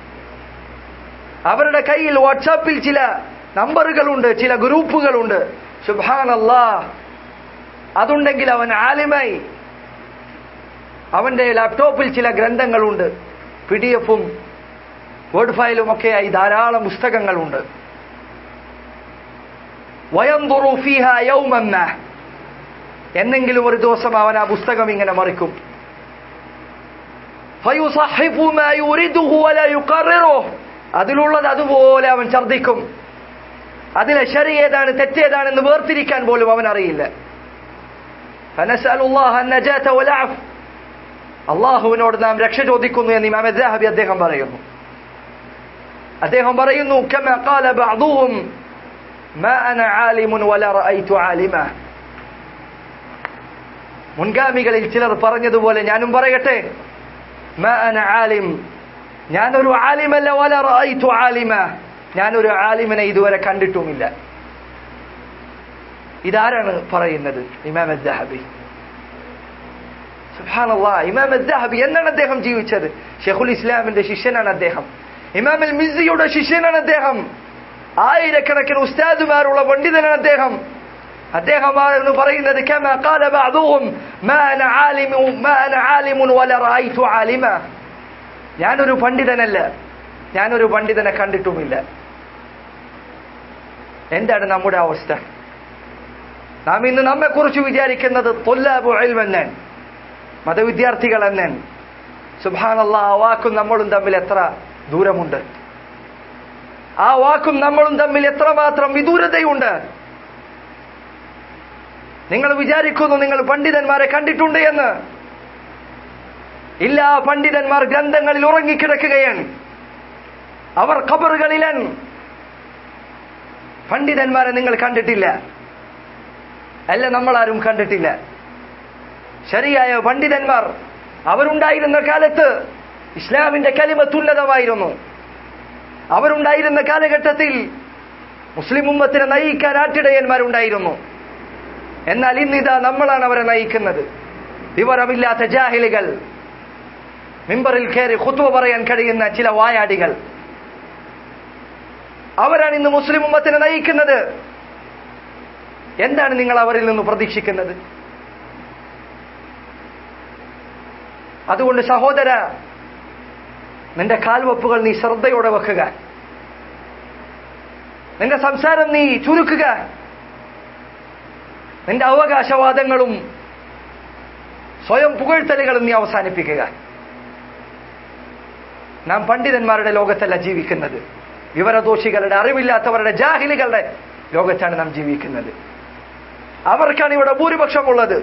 അവരുടെ കയ്യിൽ വാട്സാപ്പിൽ ചില നമ്പറുകളുണ്ട് ചില ഗ്രൂപ്പുകളുണ്ട് സുബാനല്ലാ അതുണ്ടെങ്കിൽ അവൻ ആലിമായി അവന്റെ ലാപ്ടോപ്പിൽ ചില ഗ്രന്ഥങ്ങളുണ്ട് പി ഡി എഫും വേർഡ് ഫയലും ഒക്കെയായി ധാരാളം പുസ്തകങ്ങളുണ്ട് വയംതുറു ഫീഹ യൗമമ്മ എന്നെങ്കിലും ഒരു ദിവസം അവൻ ആ പുസ്തകം ഇങ്ങനെ മറിക്കും ഫയുസഹിഫു മാ യുരിദുഹു വലാ യുഖററുഹു അതിലുള്ളത് അതുപോലെ അവൻ ഛർദ്ദിക്കും അതിലെ ശരി ഏതാണ് തെറ്റേതാണെന്ന് വേർതിരിക്കാൻ പോലും അവൻ അറിയില്ല അള്ളാഹുവിനോട് നാം രക്ഷ ചോദിക്കുന്നു എന്ന് ഇമാം അദ്ദാഹബി അദ്ദേഹം പറയുന്നു അദ്ദേഹം പറയുന്നു كما قال بعضهم ما انا عالم ولا رايت عالما മുൻഗാമികളിൽ ചിലർ പറഞ്ഞതുപോലെ ഞാനും പറയട്ടെ ما انا عالم ഞാനൊരു ആലിമല്ല വല റഅയ്തു ആലിമ ഞാനൊരു ആലിമിനെ ഇതുവരെ കണ്ടിട്ടുമില്ല ഇതാരാണ് പറയുന്നത് ഇമാം അദ്ദഹബി സുബ്ഹാനല്ലാ ഇമാം അദ്ദഹബി എന്നാണ് അദ്ദേഹം ജീവിച്ചത് ഷെഖുൽ ഇസ്ലാമിന്റെ ശിഷ്യനാണ് അദ്ദേഹം ഇമാം അൽ മിസിയുടെ ശിഷ്യനാണ് അദ്ദേഹം ആയിരക്കണക്കിന് ഉസ്താദുമാരുള്ള പണ്ഡിതനാണ് അദ്ദേഹം അദ്ദേഹമാണെന്ന് പറയുന്നത് كما قال بعضهم ما انا عالم ما انا عالم ولا رايت عالما ഞാനൊരു പണ്ഡിതനല്ല ഞാനൊരു പണ്ഡിതനെ കണ്ടിട്ടുമില്ല എന്താണ് നമ്മുടെ അവസ്ഥ നാം ഇന്ന് നമ്മെ കുറിച്ച് വിചാരിക്കുന്നത് തൊല്ലാബു എൽമെന്നാണ് മതവിദ്യാർത്ഥികൾ എന്നാണ് സുബാനല്ല ആ വാക്കും നമ്മളും തമ്മിൽ എത്ര ദൂരമുണ്ട് ആ വാക്കും നമ്മളും തമ്മിൽ എത്രമാത്രം വിദൂരതയുണ്ട് നിങ്ങൾ വിചാരിക്കുന്നു നിങ്ങൾ പണ്ഡിതന്മാരെ കണ്ടിട്ടുണ്ട് എന്ന് ഇല്ല ആ പണ്ഡിതന്മാർ ഗ്രന്ഥങ്ങളിൽ ഉറങ്ങിക്കിടക്കുകയാണ് അവർ ഖബറുകളിലാണ് പണ്ഡിതന്മാരെ നിങ്ങൾ കണ്ടിട്ടില്ല അല്ല നമ്മളാരും കണ്ടിട്ടില്ല ശരിയായ പണ്ഡിതന്മാർ അവരുണ്ടായിരുന്ന കാലത്ത് ഇസ്ലാമിന്റെ കലിമത്തുന്നതമായിരുന്നു അവരുണ്ടായിരുന്ന കാലഘട്ടത്തിൽ മുസ്ലിം ഉമ്മത്തിനെ നയിക്കാൻ ആട്ടിടയന്മാരുണ്ടായിരുന്നു എന്നാൽ ഇന്നിതാ നമ്മളാണ് അവരെ നയിക്കുന്നത് വിവരമില്ലാത്ത ജാഹിലുകൾ മിമ്പറിൽ കയറി ഖുത്വ പറയാൻ കഴിയുന്ന ചില വായാടികൾ അവരാണ് ഇന്ന് മുസ്ലിം ഉമ്മത്തിനെ നയിക്കുന്നത് എന്താണ് നിങ്ങൾ അവരിൽ നിന്ന് പ്രതീക്ഷിക്കുന്നത് അതുകൊണ്ട് സഹോദര നിന്റെ കാൽവപ്പുകൾ നീ ശ്രദ്ധയോടെ വെക്കുക നിന്റെ സംസാരം നീ ചുരുക്കുക നിന്റെ അവകാശവാദങ്ങളും സ്വയം പുകഴ്ത്തലുകളും നീ അവസാനിപ്പിക്കുക നാം പണ്ഡിതന്മാരുടെ ലോകത്തല്ല ജീവിക്കുന്നത് വിവരദോഷികളുടെ അറിവില്ലാത്തവരുടെ ജാഹിലികളുടെ ലോകത്താണ് നാം ജീവിക്കുന്നത് അവർക്കാണ് ഇവിടെ ഭൂരിപക്ഷമുള്ളത്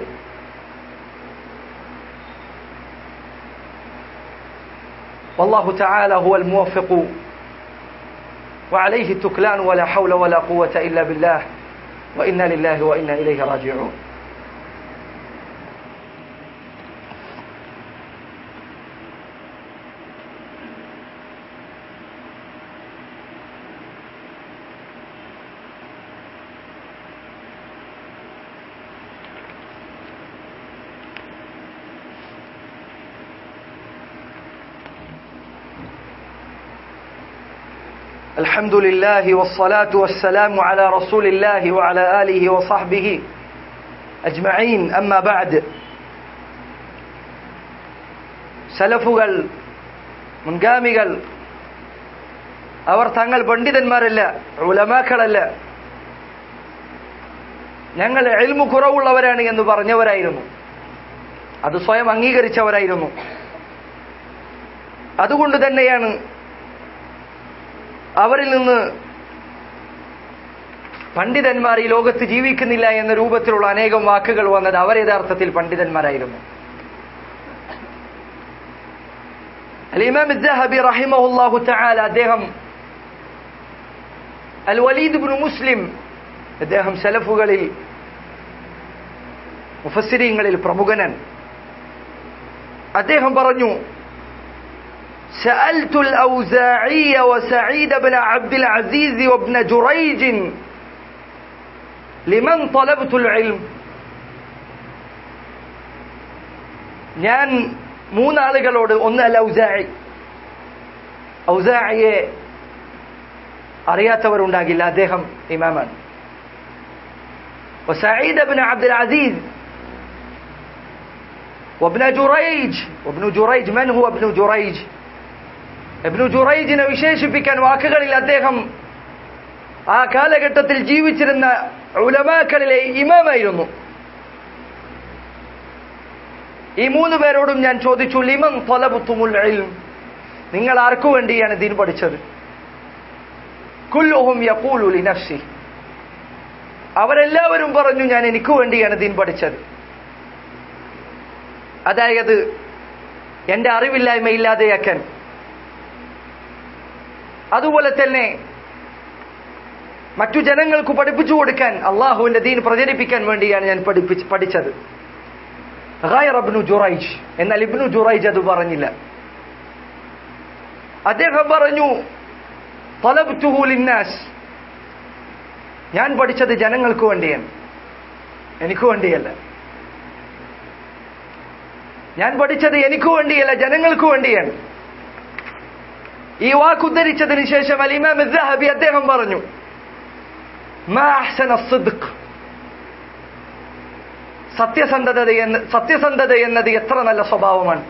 والله تعالى هو الموفق وعليه التكلان ولا حول ولا قوة إلا بالله وإنا لله وإنا إليه راجعون الحمد لله والصلاة والسلام على رسول الله وعلى آله وصحبه أجمعين أما بعد സലഫുകൾ മുൻഗാമികൾ അവർ തങ്ങൾ പണ്ഡിതന്മാരല്ല ഉലമാക്കളല്ല ഞങ്ങൾ എൽമു കുറവുള്ളവരാണ് എന്ന് പറഞ്ഞവരായിരുന്നു അത് സ്വയം അംഗീകരിച്ചവരായിരുന്നു അതുകൊണ്ട് തന്നെയാണ് അവരിൽ നിന്ന് പണ്ഡിതന്മാർ ഈ ലോകത്ത് ജീവിക്കുന്നില്ല എന്ന രൂപത്തിലുള്ള അനേകം വാക്കുകൾ വന്നത് അവർ യഥാർത്ഥത്തിൽ പണ്ഡിതന്മാരായിരുന്നു അലിമാം ഇദ്ദഹബി റഹിമഹുല്ലാഹു തആല അദ്ദേഹം അൽ വലീദ് ഇബ്നു മുസ്ലിം അദ്ദേഹം സലഫുകളിൽ മുഫസ്സിരീങ്ങളിൽ പ്രമുഖനൻ അദ്ദേഹം പറഞ്ഞു سألت الأوزاعي وسعيد بن عبد العزيز وابن جريج لمن طلبت العلم ഞാൻ മൂന്നാളുകളോട് ഒന്ന് അൽ ഔസായി ഔസായിയെ അറിയാത്തവരുണ്ടാകില്ല അദ്ദേഹം ഇമാമാണ് وسعيد بن عبد العزيز وابن جريج وابن جريج من هو ابن جريج ابن ജുറൈജിനെ വിശേഷിപ്പിക്കാൻ വാക്കുകളിൽ അദ്ദേഹം ആ കാലഘട്ടത്തിൽ ജീവിച്ചിരുന്ന ഉലമാക്കളിലെ ഇമാമായിരുന്നു ഈ മൂന്ന് പേരോടും ഞാൻ ചോദിച്ചു ലിമൻ തൊലബുത്തുമുൽ ഇൽം നിങ്ങൾ ആർക്കു വേണ്ടിയാണ് ദീൻ പഠിച്ചത് കുല്ലുഹും യഖൂലു ലിനഫ്സി അവരെല്ലാവരും പറഞ്ഞു ഞാൻ എനിക്ക് വേണ്ടിയാണ് ദീൻ പഠിച്ചത് അതായത് എന്റെ അറിവില്ലായ്മ ഇല്ലാതെയാക്കാൻ അതുപോലെ തന്നെ മറ്റു ജനങ്ങൾക്ക് പഠിപ്പിച്ചു കൊടുക്കാൻ അള്ളാഹുവിന്റെ ദീൻ പ്രചരിപ്പിക്കാൻ വേണ്ടിയാണ് ഞാൻ പഠിപ്പിച്ച് പഠിച്ചത് ഇബ്നു ജുറൈജ് എന്നാൽ ഇബ്നു ജുറൈജ് അത് പറഞ്ഞില്ല അദ്ദേഹം പറഞ്ഞു തലബ്തുഹു ലിന്നാസ് ഞാൻ പഠിച്ചത് ജനങ്ങൾക്ക് വേണ്ടിയാണ് എനിക്ക് വേണ്ടിയല്ല ഞാൻ പഠിച്ചത് എനിക്ക് വേണ്ടിയല്ല ജനങ്ങൾക്ക് വേണ്ടിയാണ് ഈ വാക്ക് ഉദ്ധരിച്ചതിന് ശേഷം അലിമാം ഹബി അദ്ദേഹം പറഞ്ഞു സത്യസന്ധത എന്ന് സത്യസന്ധത എന്നത് എത്ര നല്ല സ്വഭാവമാണ്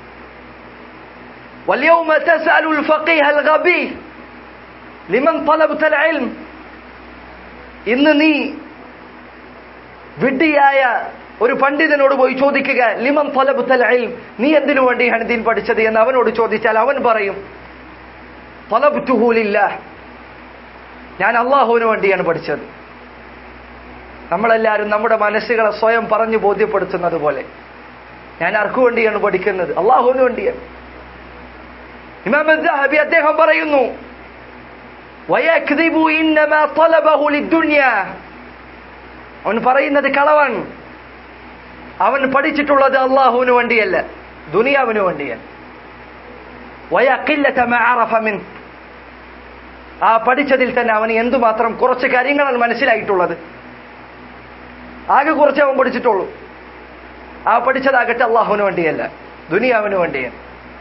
واليوم تسأل الفقيه الغبي لمن طلبت العلم ഇന്ന് നീ വിഡ്ഢിയായ ഒരു പണ്ഡിതനോട് പോയി ചോദിക്കുക ലിമൻ തലബുത്തൽ ഇൽം നീ എന്തിനു വേണ്ടിയാണ് ദീൻ പഠിച്ചത് എന്ന് അവനോട് ചോദിച്ചാൽ അവൻ പറയും തലബുത്തുഹൂലില്ല ഞാൻ അള്ളാഹുവിന് വേണ്ടിയാണ് പഠിച്ചത് നമ്മളെല്ലാവരും നമ്മുടെ മനസ്സുകളെ സ്വയം പറഞ്ഞു ബോധ്യപ്പെടുത്തുന്നത് പോലെ ഞാൻ ആർക്കു വേണ്ടിയാണ് പഠിക്കുന്നത് അള്ളാഹുവിന് വേണ്ടിയാണ് ഇമാം ഹബി അദ്ദേഹം പറയുന്നു ويكذب إنما طلبه للدنيا അവൻ പറയുന്നത് കളവാണ് അവൻ പഠിച്ചിട്ടുള്ളത് അള്ളാഹുവിന് വേണ്ടിയല്ല ദുനിയാവിന് വേണ്ടിയാണ് വയക്കില്ലത്ത മാറഫമിൻ ആ പഠിച്ചതിൽ തന്നെ അവന് എന്തുമാത്രം കുറച്ച് കാര്യങ്ങളാണ് മനസ്സിലായിട്ടുള്ളത് ആകെ കുറച്ച് അവൻ പഠിച്ചിട്ടുള്ളൂ ആ പഠിച്ചതാകട്ടെ അള്ളാഹുവിന് വേണ്ടിയല്ല ദുനിയാവിന് വേണ്ടിയാണ്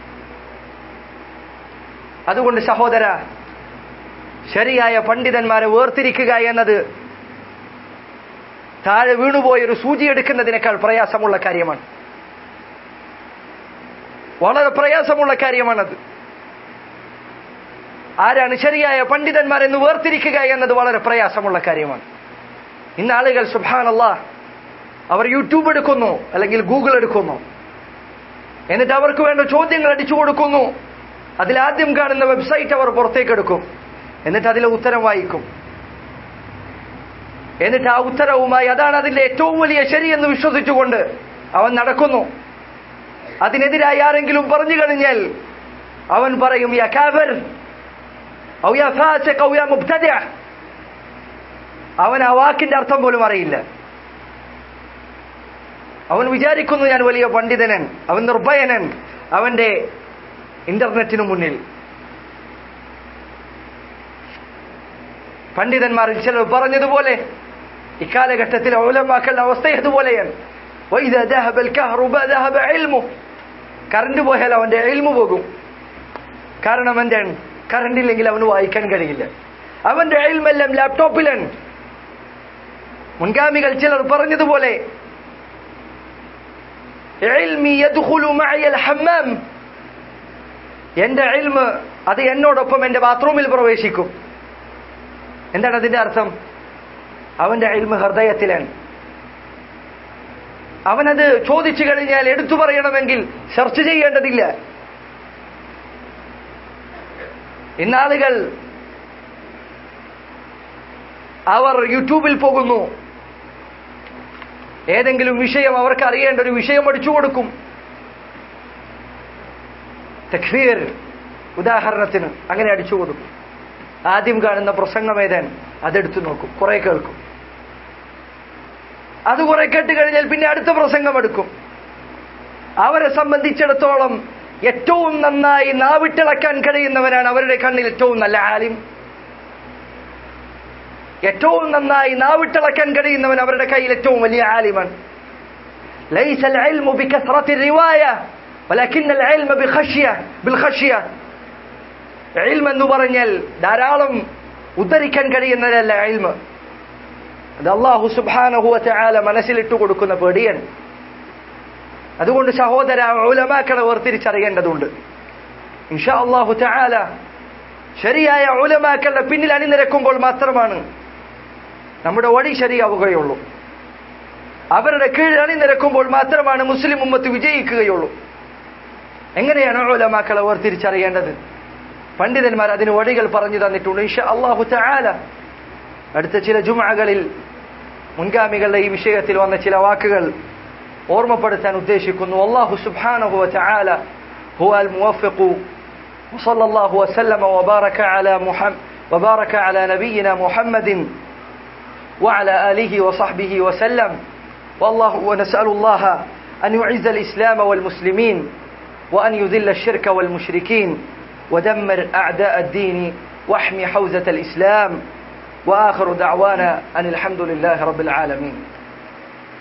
അതുകൊണ്ട് സഹോദര ശരിയായ പണ്ഡിതന്മാരെ വേർതിരിക്കുക എന്നത് താഴെ വീണുപോയ ഒരു സൂചി എടുക്കുന്നതിനേക്കാൾ പ്രയാസമുള്ള കാര്യമാണ് വളരെ പ്രയാസമുള്ള കാര്യമാണത് ആരാണ് ശരിയായ പണ്ഡിതന്മാർ എന്ന് വേർതിരിക്കുക എന്നത് വളരെ പ്രയാസമുള്ള കാര്യമാണ് ഇന്ന് ആളുകൾ സുബാനല്ല അവർ യൂട്യൂബ് എടുക്കുന്നു അല്ലെങ്കിൽ ഗൂഗിൾ എടുക്കുന്നു എന്നിട്ട് അവർക്ക് വേണ്ട ചോദ്യങ്ങൾ അടിച്ചു കൊടുക്കുന്നു അതിലാദ്യം കാണുന്ന വെബ്സൈറ്റ് അവർ പുറത്തേക്ക് എടുക്കും എന്നിട്ട് അതിലെ ഉത്തരം വായിക്കും എന്നിട്ട് ആ ഉത്തരവുമായി അതാണ് അതിന്റെ ഏറ്റവും വലിയ ശരിയെന്ന് വിശ്വസിച്ചുകൊണ്ട് അവൻ നടക്കുന്നു അതിനെതിരായി ആരെങ്കിലും പറഞ്ഞു കഴിഞ്ഞാൽ അവൻ പറയും യാ കാഫർ ഔ യാ ഫാസിഖ് ഔ യാ മുബ്തദിഅ അവൻ ആ വാക്കിന്റെ അർത്ഥം പോലും അറിയില്ല അവൻ വിചാരിക്കുന്നു ഞാൻ വലിയ പണ്ഡിതനൻ അവൻ നിർഭയനൻ അവന്റെ ഇന്റർനെറ്റിനു മുന്നിൽ പണ്ഡിതന്മാരിൽ ചിലർ പറഞ്ഞതുപോലെ ഇക്കാലഘട്ടത്തിലെ ഔലമാക്കളുടെ അവസ്ഥ ഇതുപോലെയാണ് وإذا ذهب الكهرباء ذهب علمه കറണ്ട് പോയാൽ അവന്റെ എൽമു പോകും കാരണം എന്താണ് കറണ്ട് ഇല്ലെങ്കിൽ അവന് വായിക്കാൻ കഴിയില്ല അവന്റെ എൽമെല്ലാം ലാപ്ടോപ്പിലാണ് മുൻഗാമികൾ ചിലർ പറഞ്ഞതുപോലെ علمي يدخل معي الحمام എന്റെ എൽമ് അത് എന്നോടൊപ്പം എന്റെ ബാത്റൂമിൽ പ്രവേശിക്കും എന്താണ് അതിന്റെ അർത്ഥം അവന്റെ എൽമ് ഹൃദയത്തിലാണ് അവനത് ചോദിച്ചു കഴിഞ്ഞാൽ എടുത്തു പറയണമെങ്കിൽ സെർച്ച് ചെയ്യേണ്ടതില്ല ഇന്നാളുകൾ അവർ യൂട്യൂബിൽ പോകുന്നു ഏതെങ്കിലും വിഷയം അവർക്ക് അറിയേണ്ട ഒരു വിഷയം അടിച്ചു കൊടുക്കും തക്ഫീർ ഉദാഹരണത്തിന് അങ്ങനെ അടിച്ചു കൊടുക്കും ആദ്യം കാണുന്ന പ്രസംഗം ഏതാൻ അതെടുത്തു നോക്കും കുറെ കേൾക്കും അത് കുറെ കേട്ട് കഴിഞ്ഞാൽ പിന്നെ അടുത്ത പ്രസംഗം എടുക്കും അവരെ സംബന്ധിച്ചിടത്തോളം ഏറ്റവും നന്നായി നാവിട്ടിളക്കാൻ കഴിയുന്നവനാണ് അവരുടെ കണ്ണിൽ ഏറ്റവും നല്ല ആലിം ഏറ്റവും നന്നായി നാവിട്ടിളക്കാൻ കഴിയുന്നവൻ അവരുടെ കയ്യിൽ ഏറ്റവും വലിയ ആലിമാണ് ليس العلم بكثرة الرواية ولكن العلم بخشية بالخشية علم എന്ന് പറഞ്ഞാൽ ധാരാളം ഉദ്ധരിക്കാൻ കഴിയുന്നതല്ല ഇൽമ അത് അള്ളാഹു സുബ്ഹാനഹു വതആല മനസ്സിലിട്ട് കൊടുക്കുന്ന പേടിയാണ് അതുകൊണ്ട് സഹോദര ഉലമാക്കളെ വേർതിരിച്ചറിയേണ്ടതുണ്ട് ഇൻഷാ അള്ളാഹു തആല ശരിയായ ഉലമാക്കളുടെ പിന്നിൽ അണിനിരക്കുമ്പോൾ മാത്രമാണ് നമ്മുടെ വഴി ശരിയാവുകയുള്ളൂ അവരുടെ കീഴിൽ അണിനിരക്കുമ്പോൾ മാത്രമാണ് മുസ്ലിം ഉമ്മത്ത് വിജയിക്കുകയുള്ളൂ എങ്ങനെയാണ് ഉലമാക്കളെ വേർതിരിച്ചറിയേണ്ടത് പണ്ഡിതന്മാർ അതിന് വഴികൾ പറഞ്ഞു തന്നിട്ടുണ്ട് ഇൻഷാ അള്ളാഹു തആല അടുത്ത ചില ജുമകളിൽ മുൻഗാമികളുടെ ഈ വിഷയത്തിൽ വന്ന ചില വാക്കുകൾ ഓർമ്മപ്പെടുത്താൻ ഉദ്ദേശിക്കുന്നു അള്ളാഹു സുബ്ഹാനഹു വതആല هو الموفق وصلى الله وسلم وبارك على محمد وبارك على نبينا محمد وعلى آله وصحبه وسلم والله ونسأل الله أن يعز الإسلام والمسلمين وأن يذل الشرك والمشركين ودمر أعداء الدين واحمي حوزة الإسلام وآخر دعوانا أن الحمد لله رب العالمين